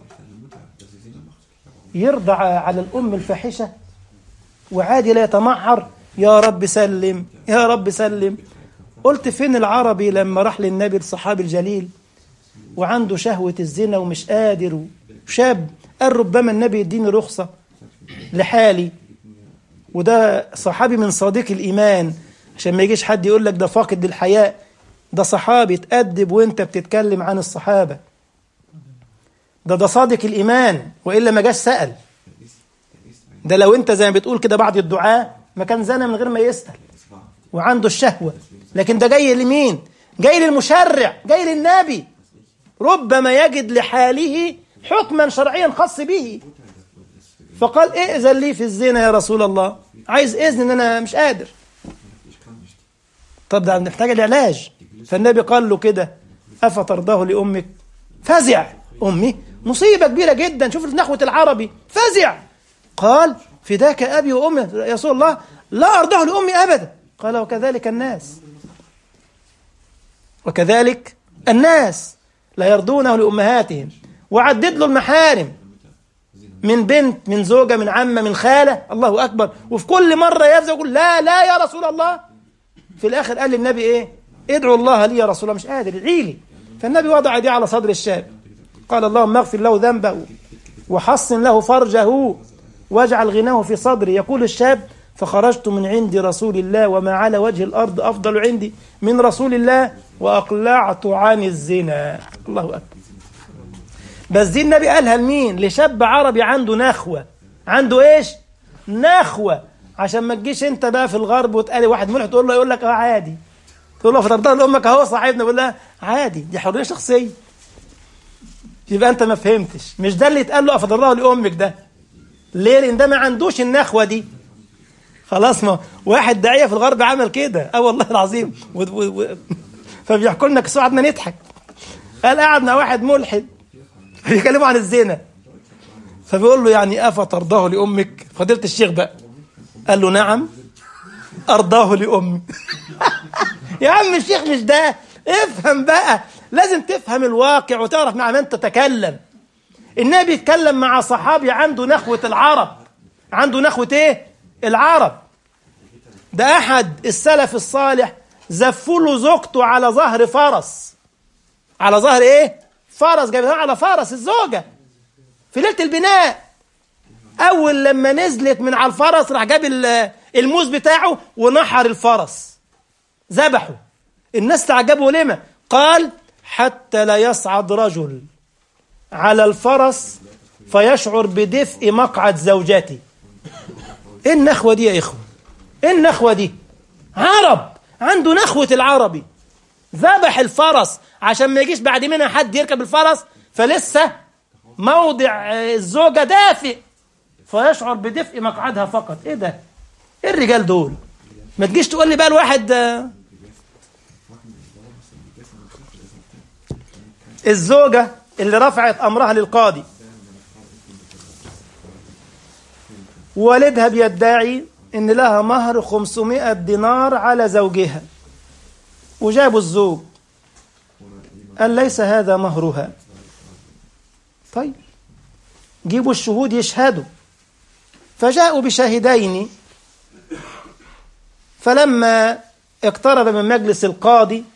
يرضى على الام الفاحشه وعادي لا يتمعر يا رب سلم يا رب سلم قلت فين العربي لما راح للنبي الصحابي الجليل وعنده شهوة الزنا ومش قادر شاب قال ربما النبي يديني رخصة لحالي وده صحابي من صديق الإيمان عشان ما يجيش حد يقول لك ده فاقد للحياء ده صحابي تأدب وانت بتتكلم عن الصحابة ده ده صادق الإيمان وإلا ما جاش سأل ده لو انت زي ما بتقول كده بعد الدعاء ما كان زنا من غير ما يسأل وعنده الشهوة لكن ده جاي لمين جاي للمشرع جاي للنبي ربما يجد لحاله حكما شرعيا خاص به فقال ائذن لي في الزنا يا رسول الله عايز اذن ان انا مش قادر طب ده محتاج العلاج فالنبي قال له كده افترضاه لامك فزع امي مصيبه كبيره جدا شوف نحوه العربي فزع قال فداك ابي وامي يا رسول الله لا ارضاه لامي ابدا قال وكذلك الناس وكذلك الناس لا يرضونه لامهاتهم وعدد له المحارم من بنت من زوجة من عمة من خالة الله أكبر وفي كل مرة يفزع يقول لا لا يا رسول الله في الآخر قال للنبي إيه ادعوا الله لي يا رسول الله مش قادر ادعي لي فالنبي وضع يديه على صدر الشاب قال اللهم اغفر له ذنبه وحصن له فرجه واجعل غناه في صدري يقول الشاب فخرجت من عند رسول الله وما على وجه الأرض أفضل عندي من رسول الله وأقلعت عن الزنا الله أكبر بس دي النبي قالها لمين لشاب عربي عنده نخوة عنده ايش نخوة عشان ما تجيش انت بقى في الغرب وتقالي واحد ملحد تقول له يقول لك اه عادي تقول له فترضى لامك اهو صاحبنا يقول لها عادي دي حريه شخصيه يبقى انت ما فهمتش مش ده اللي يتقال له افضلها لامك ده ليه لان ده ما عندوش النخوه دي خلاص ما واحد داعيه في الغرب عمل كده اه والله العظيم و... و... و... فبيحكوا لنا قصه قعدنا نضحك قال قعدنا واحد ملحد بيكلموا عن الزنا فبيقول له يعني أفترضاه لأمك فضيلة الشيخ بقى قال له نعم أرضاه لأمي يا عم الشيخ مش ده افهم بقى لازم تفهم الواقع وتعرف مع من تتكلم النبي يتكلم مع صحابي عنده نخوة العرب عنده نخوة ايه العرب ده أحد السلف الصالح زفوا له زوجته على ظهر فرس على ظهر ايه فرس جايبها على فرس الزوجة في ليلة البناء أول لما نزلت من على الفرس راح جاب الموز بتاعه ونحر الفرس ذبحه الناس تعجبوا لما قال حتى لا يصعد رجل على الفرس فيشعر بدفء مقعد زوجته ايه النخوة دي يا إخوة ايه النخوة دي عرب عنده نخوة العربي ذبح الفرس عشان ما يجيش بعد منها حد يركب الفرس فلسه موضع الزوجة دافئ فيشعر بدفء مقعدها فقط ايه ده ايه الرجال دول ما تجيش تقول لي بقى الواحد الزوجة اللي رفعت أمرها للقاضي والدها بيدعي إن لها مهر 500 دينار على زوجها وجابوا الزوج قال ليس هذا مهرها طيب جيبوا الشهود يشهدوا فجاءوا بشاهدين فلما اقترب من مجلس القاضي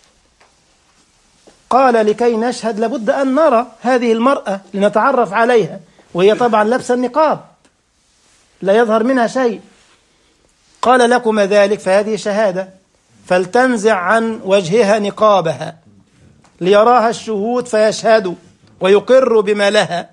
قال لكي نشهد لابد أن نرى هذه المرأة لنتعرف عليها وهي طبعا لابسة النقاب لا يظهر منها شيء قال لكم ذلك فهذه شهادة فلتنزع عن وجهها نقابها ليراها الشهود فيشهدوا ويقروا بما لها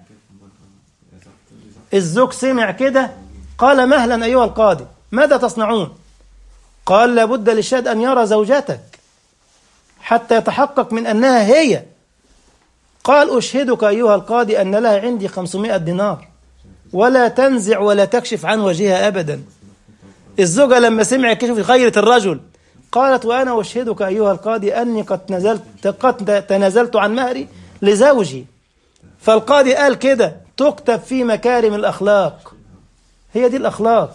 الزوج سمع كده قال مهلا أيها القاضي ماذا تصنعون قال لابد للشهد أن يرى زوجتك حتى يتحقق من أنها هي قال أشهدك أيها القاضي أن لها عندي خمسمائة دينار ولا تنزع ولا تكشف عن وجهها أبدا الزوجة لما سمع كشف خيرة الرجل قالت وأنا أشهدك أيها القاضي أني قد نزلت قد تنازلت عن مهري لزوجي فالقاضي قال كده تكتب في مكارم الأخلاق هي دي الأخلاق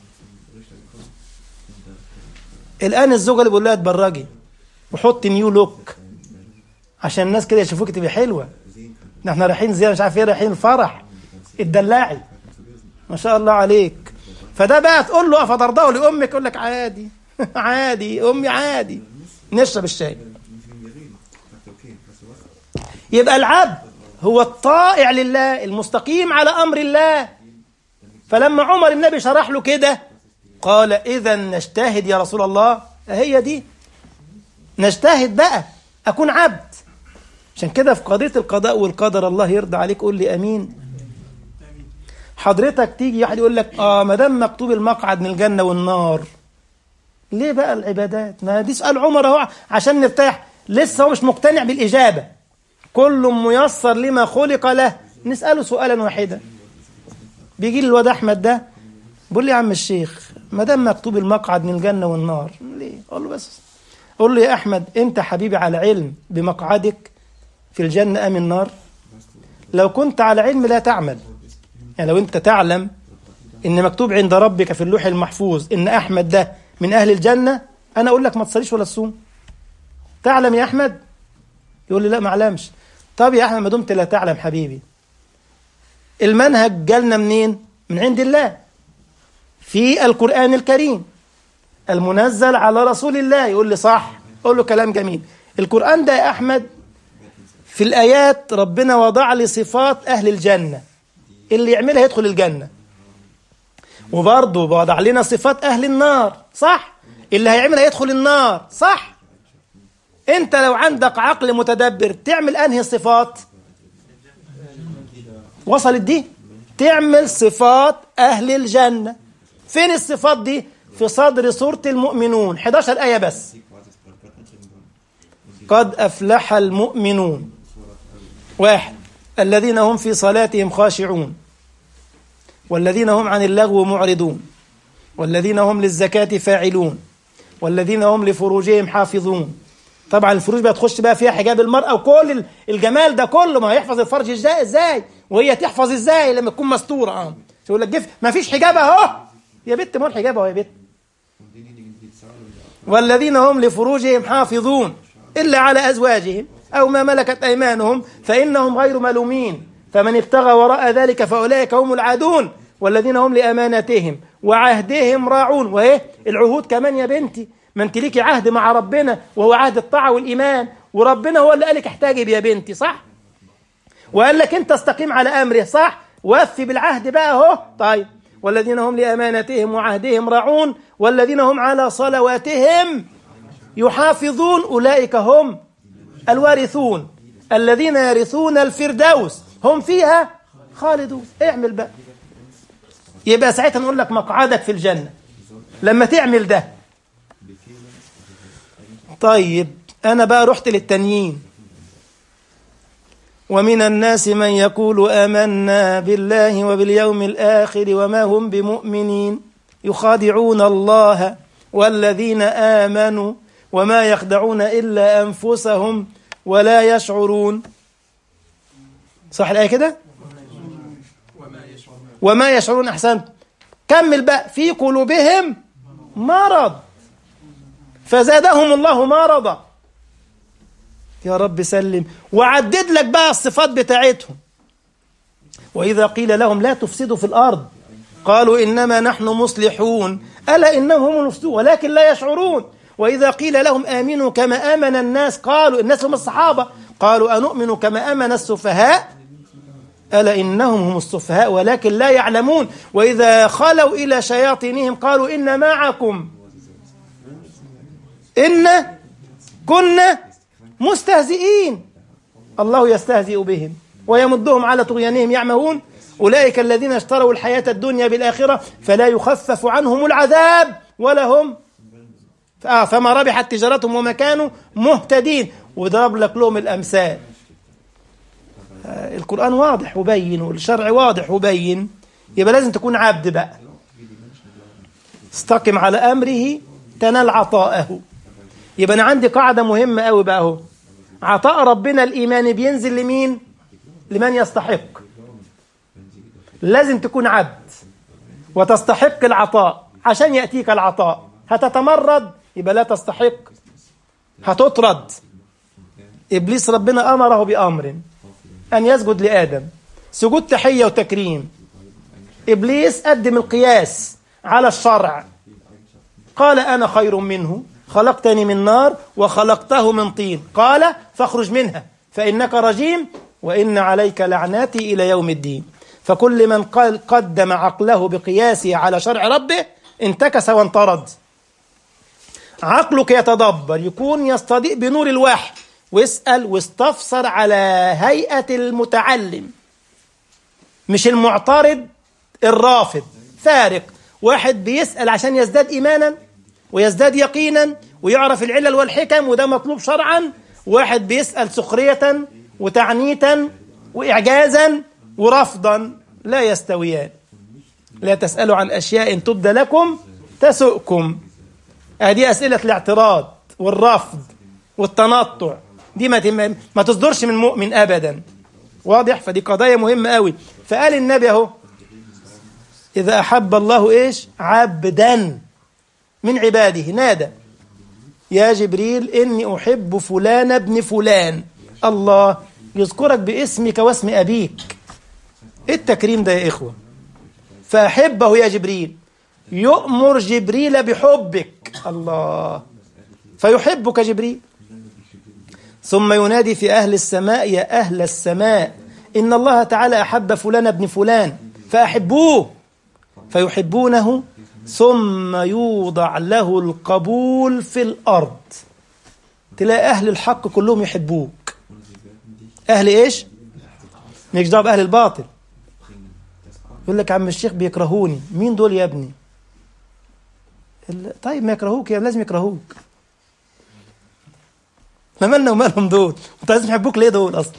الآن الزوجة اللي بيقول لها اتبرجي وحطي نيو لوك عشان الناس كده يشوفوك تبقى حلوة احنا رايحين زيارة مش عارف ايه رايحين الفرح الدلاعي ما شاء الله عليك فده بقى تقول له افضرضه لامك يقول لك عادي عادي امي عادي نشرب الشاي يبقى العبد هو الطائع لله المستقيم على امر الله فلما عمر النبي شرح له كده قال اذا نجتهد يا رسول الله هي دي نجتهد بقى اكون عبد عشان كده في قضيه القضاء والقدر الله يرضى عليك قول لي امين حضرتك تيجي واحد يقول لك اه ما دام مكتوب المقعد من الجنه والنار ليه بقى العبادات ما دي سؤال عمر اهو عشان نرتاح لسه هو مش مقتنع بالاجابه كل ميسر لما خلق له نساله سؤالا واحدا بيجي لي الواد احمد ده بيقول لي يا عم الشيخ ما دام مكتوب المقعد من الجنة والنار ليه أقول له بس أقول له يا أحمد أنت حبيبي على علم بمقعدك في الجنة أم النار لو كنت على علم لا تعمل يعني لو أنت تعلم إن مكتوب عند ربك في اللوح المحفوظ إن أحمد ده من أهل الجنة أنا أقول لك ما تصليش ولا تصوم تعلم يا أحمد يقول لي لا ما أعلمش طب يا أحمد ما دمت لا تعلم حبيبي المنهج جالنا منين من عند الله في القرآن الكريم المنزل على رسول الله يقول لي صح أقول له كلام جميل القرآن ده يا أحمد في الآيات ربنا وضع لي صفات أهل الجنة اللي يعملها يدخل الجنة وبرضه وضع لنا صفات أهل النار صح اللي هيعملها يدخل النار صح انت لو عندك عقل متدبر تعمل انهي صفات وصلت دي تعمل صفات اهل الجنه فين الصفات دي في صدر سوره المؤمنون 11 ايه بس قد افلح المؤمنون واحد الذين هم في صلاتهم خاشعون والذين هم عن اللغو معرضون والذين هم للزكاه فاعلون والذين هم لفروجهم حافظون طبعا الفروج بقى تخش بقى فيها حجاب المرأة وكل الجمال ده كله ما يحفظ الفرج ازاي ازاي وهي تحفظ ازاي لما تكون مستورة اه يقول لك جف ما فيش حجاب اهو يا بت ما الحجاب اهو يا بت والذين هم لفروجهم حافظون إلا على أزواجهم أو ما ملكت أيمانهم فإنهم غير ملومين فمن ابتغى وراء ذلك فأولئك هم العادون والذين هم لأمانتهم وعهدهم راعون وإيه العهود كمان يا بنتي ما انت ليكي عهد مع ربنا وهو عهد الطاعة والإيمان وربنا هو اللي قالك احتاجب يا بنتي صح وقال لك انت استقيم على أمره صح وفي بالعهد بقى اهو طيب والذين هم لأمانتهم وعهدهم راعون والذين هم على صلواتهم يحافظون أولئك هم الوارثون الذين يرثون الفردوس هم فيها خالدون اعمل بقى يبقى ساعتها نقول لك مقعدك في الجنة لما تعمل ده طيب أنا بقى رحت للتانيين ومن الناس من يقول آمنا بالله وباليوم الآخر وما هم بمؤمنين يخادعون الله والذين آمنوا وما يخدعون إلا أنفسهم ولا يشعرون صح الآية كده وما يشعرون أحسنت كمل بقى في قلوبهم مرض فزادهم الله مرضا يا رب سلم وعدد لك بقى الصفات بتاعتهم وإذا قيل لهم لا تفسدوا في الأرض قالوا إنما نحن مصلحون ألا إنهم هم المفسدون ولكن لا يشعرون وإذا قيل لهم آمنوا كما آمن الناس قالوا الناس هم الصحابة قالوا أنؤمن كما آمن السفهاء ألا إنهم هم السفهاء ولكن لا يعلمون وإذا خلوا إلى شياطينهم قالوا إن معكم إن كنا مستهزئين الله يستهزئ بهم ويمدهم على طغيانهم يعمهون أولئك الذين اشتروا الحياة الدنيا بالآخرة فلا يخفف عنهم العذاب ولا هم آه فما ربحت تجارتهم وما كانوا مهتدين وضرب لك لهم الأمثال آه القرآن واضح وبين والشرع واضح وبين يبقى لازم تكون عبد بقى استقم على أمره تنال عطاءه يبقى أنا عندي قاعدة مهمة قوي بقى اهو عطاء ربنا الإيمان بينزل لمين؟ لمن يستحق لازم تكون عبد وتستحق العطاء عشان يأتيك العطاء هتتمرد يبقى لا تستحق هتطرد إبليس ربنا أمره بأمر أن يسجد لآدم سجود تحية وتكريم إبليس قدم القياس على الشرع قال أنا خير منه خلقتني من نار وخلقته من طين قال فاخرج منها فإنك رجيم وإن عليك لعناتي إلى يوم الدين فكل من قال قدم عقله بقياسه على شرع ربه انتكس وانطرد عقلك يتدبر يكون يستضيء بنور الوحي واسأل واستفسر على هيئة المتعلم مش المعترض الرافض فارق واحد بيسأل عشان يزداد إيمانا ويزداد يقينا ويعرف العلل والحكم وده مطلوب شرعا واحد بيسأل سخرية وتعنيتا وإعجازا ورفضا لا يستويان لا تسألوا عن أشياء تبدى لكم تسؤكم هذه أسئلة الاعتراض والرفض والتنطع دي ما تم- ما تصدرش من مؤمن أبدا واضح فدي قضايا مهمة قوي فقال النبي أهو إذا أحب الله إيش عبدا من عباده نادى يا جبريل إني أحب فلان ابن فلان الله يذكرك باسمك واسم أبيك إيه التكريم ده يا إخوة فأحبه يا جبريل يؤمر جبريل بحبك الله فيحبك جبريل ثم ينادي في أهل السماء يا أهل السماء إن الله تعالى أحب فلان ابن فلان فأحبوه فيحبونه ثم يوضع له القبول في الأرض تلاقي أهل الحق كلهم يحبوك أهل إيش؟ مالكش دعوة بأهل الباطل يقول لك عم الشيخ بيكرهوني مين دول يا ابني؟ ال- طيب ما يكرهوك يا لازم يكرهوك ما مالنا ومالهم دول انت لازم يحبوك ليه دول اصلا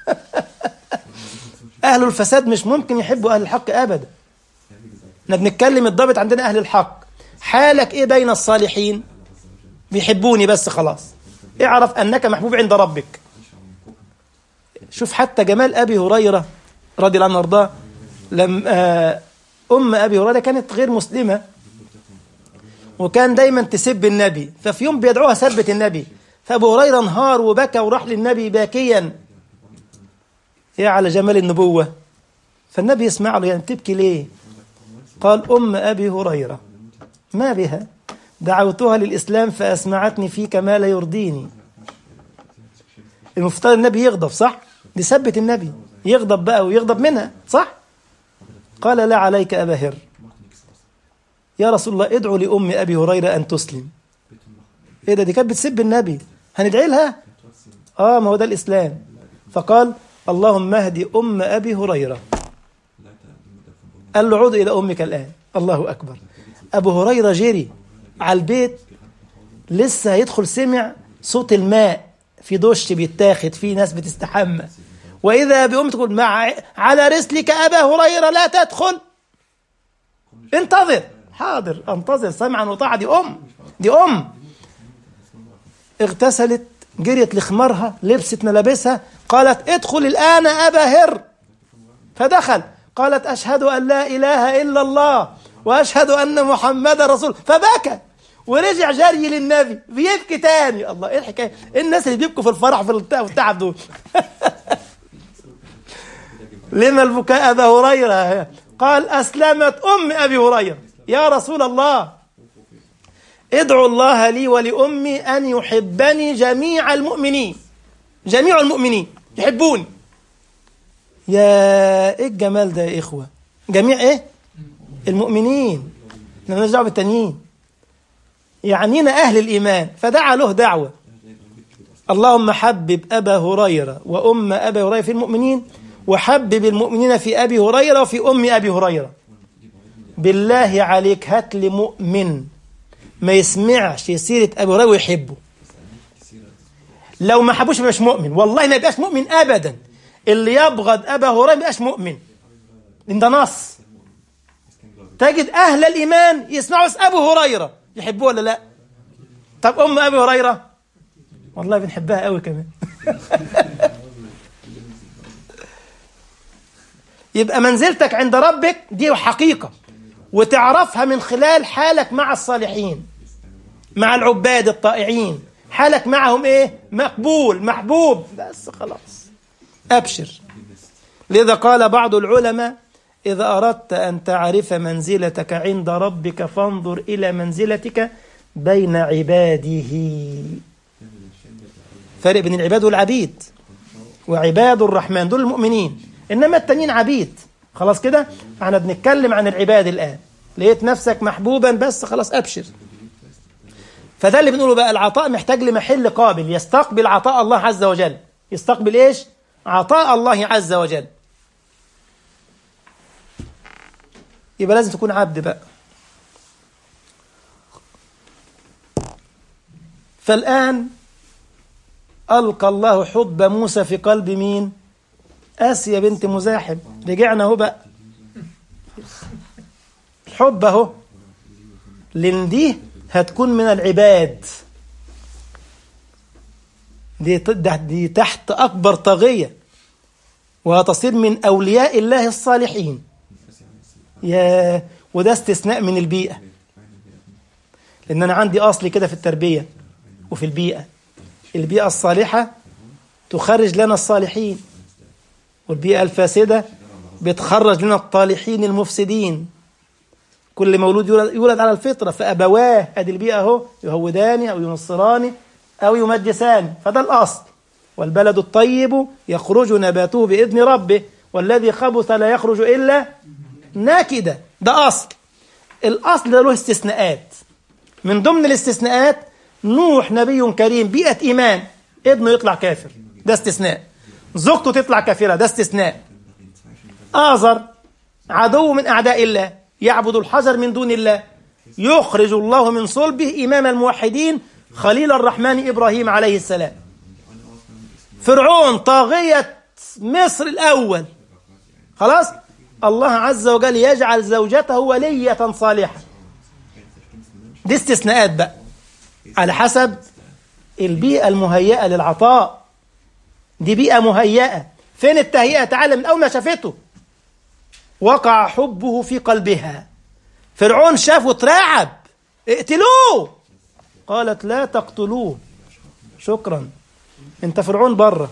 اهل الفساد مش ممكن يحبوا اهل الحق ابدا احنا بنتكلم الضابط عندنا اهل الحق حالك ايه بين الصالحين بيحبوني بس خلاص اعرف انك محبوب عند ربك شوف حتى جمال ابي هريره رضي الله عنه وارضاه لما ام ابي هريره كانت غير مسلمه وكان دايما تسب النبي ففي يوم بيدعوها سبة النبي فأبو هريرة انهار وبكى وراح للنبي باكيا يا على جمال النبوة فالنبي يسمع له يعني تبكي ليه قال أم أبي هريرة ما بها دعوتها للإسلام فأسمعتني فيك ما لا يرضيني المفترض النبي يغضب صح دي سبة النبي يغضب بقى ويغضب منها صح قال لا عليك أبا هر يا رسول الله ادعو لأم أبي هريرة أن تسلم إيه ده دي كانت بتسب النبي هندعي لها آه ما هو ده الإسلام فقال اللهم اهدي أم أبي هريرة قال له عود إلى أمك الآن الله أكبر أبو هريرة جري على البيت لسه هيدخل سمع صوت الماء في دش بيتاخد في ناس بتستحمى وإذا بأم تقول مع على رسلك أبا هريرة لا تدخل انتظر حاضر انتظر سمعا وطاعة دي أم دي أم اغتسلت جريت لخمارها لبست ملابسها قالت ادخل الآن أبا هر فدخل قالت أشهد أن لا إله إلا الله وأشهد أن محمد رسول فبكى ورجع جري للنبي بيبكي تاني الله ايه الحكايه إيه الناس اللي بيبكوا في الفرح في الت- والتعب دول لما البكاء ابا هريره قال اسلمت ام ابي هريره يا رسول الله ادعو الله لي ولامي ان يحبني جميع المؤمنين جميع المؤمنين يحبوني يا ايه الجمال ده يا اخوه جميع ايه المؤمنين احنا مالناش دعوه بالتانيين يعنينا اهل الايمان فدعا له دعوه اللهم حبب ابا هريره وام ابي هريره في المؤمنين وحبب المؤمنين في ابي هريره وفي ام ابي هريره بالله عليك هات لي مؤمن ما يسمعش سيره ابي هريره ويحبه لو ما حبوش مش مؤمن والله ما يبقاش مؤمن ابدا اللي يبغض ابا هريره ما يبقاش مؤمن لان ده نص تجد اهل الايمان يسمعوا اسم ابو هريره يحبوه ولا لا طب ام ابي هريره والله بنحبها قوي كمان يبقى منزلتك عند ربك دي حقيقه وتعرفها من خلال حالك مع الصالحين مع العباد الطائعين حالك معهم ايه مقبول محبوب بس خلاص ابشر لذا قال بعض العلماء إذا أردت أن تعرف منزلتك عند ربك فانظر إلى منزلتك بين عباده فرق بين العباد والعبيد وعباد الرحمن دول المؤمنين إنما التانيين عبيد خلاص كده احنا بنتكلم عن العباد الآن لقيت نفسك محبوبا بس خلاص أبشر فده اللي بنقوله بقى العطاء محتاج لمحل قابل يستقبل عطاء الله عز وجل يستقبل ايش عطاء الله عز وجل يبقى لازم تكون عبد بقى فالآن ألقى الله حب موسى في قلب مين آسيا بنت مزاحم رجعنا اهو بقى الحب اهو لأن دي هتكون من العباد دي, دي تحت أكبر طاغية وهتصير من أولياء الله الصالحين يا وده استثناء من البيئة لأن أنا عندي أصل كده في التربية وفي البيئة البيئة الصالحة تخرج لنا الصالحين والبيئة الفاسدة بتخرج لنا الطالحين المفسدين كل مولود يولد, يولد على الفطرة فأبواه أدي البيئة أهو يهوداني أو ينصراني أو يمجساني فده الأصل والبلد الطيب يخرج نباته بإذن ربه والذي خبث لا يخرج إلا ناكدا ده أصل الأصل ده له استثناءات من ضمن الاستثناءات نوح نبي كريم بيئة إيمان ابنه يطلع كافر ده استثناء زوجته تطلع كافرة ده استثناء آزر عدو من أعداء الله يعبد الحجر من دون الله يخرج الله من صلبه إمام الموحدين خليل الرحمن إبراهيم عليه السلام فرعون طاغية مصر الأول خلاص الله عز وجل يجعل زوجته ولية صالحة دي استثناءات بقى على حسب البيئة المهيئة للعطاء دي بيئة مهيئة فين التهيئة تعالى من أول ما شافته وقع حبه في قلبها فرعون شافه اترعب اقتلوه قالت لا تقتلوه شكرا انت فرعون بره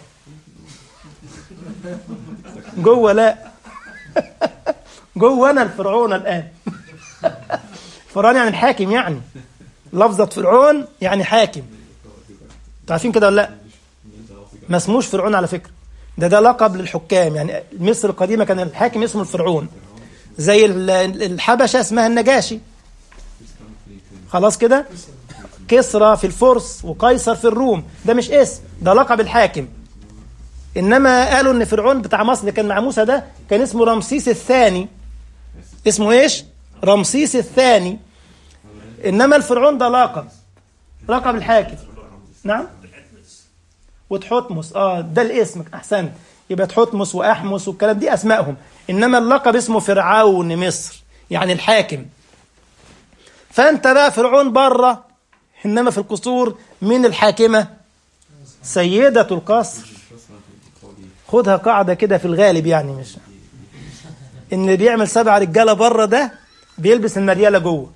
جوه لا جوه انا الفرعون الان فرعون يعني الحاكم يعني لفظة فرعون يعني حاكم عارفين كده ولا لا ما اسموش فرعون على فكرة ده ده لقب للحكام يعني مصر القديمة كان الحاكم اسمه الفرعون زي الحبشة اسمها النجاشي خلاص كده كسرى في الفرس وقيصر في الروم ده مش اسم ده لقب الحاكم انما قالوا ان فرعون بتاع مصر اللي كان مع موسى ده كان اسمه رمسيس الثاني اسمه ايش رمسيس الثاني انما الفرعون ده لقب لقب الحاكم نعم وتحتمس اه ده الاسم احسنت يبقى تحتمس واحمس والكلام دي اسمائهم انما اللقب اسمه فرعون مصر يعني الحاكم فانت بقى فرعون بره انما في القصور من الحاكمه سيده القصر خدها قاعده كده في الغالب يعني مش ان اللي بيعمل سبع رجاله بره ده بيلبس المرياله جوه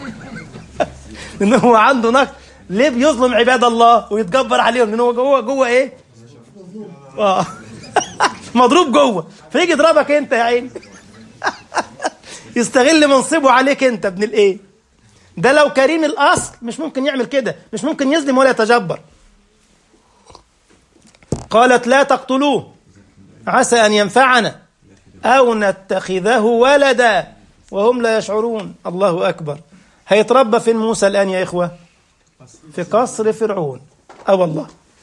ان هو عنده نقد ليه بيظلم عباد الله ويتجبر عليهم لان هو جوه جوه ايه اه مضروب جوه فيجي يضربك انت يا عيني يستغل منصبه عليك انت ابن الايه ده لو كريم الاصل مش ممكن يعمل كده مش ممكن يظلم ولا يتجبر قالت لا تقتلوه عسى ان ينفعنا او نتخذه ولدا وهم لا يشعرون الله اكبر هيتربى فين موسى الان يا اخوه في قصر فرعون اه والله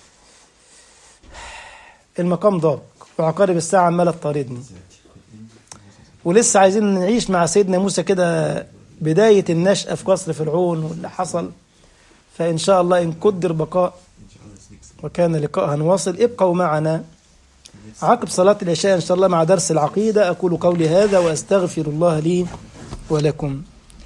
المقام ضاق وعقارب الساعة عمالة تطاردني ولسه عايزين نعيش مع سيدنا موسى كده بداية النشأة في قصر فرعون واللي حصل فإن شاء الله إن قدر بقاء وكان لقاء واصل ابقوا معنا عقب صلاة العشاء إن شاء الله مع درس العقيدة أقول قولي هذا وأستغفر الله لي ولكم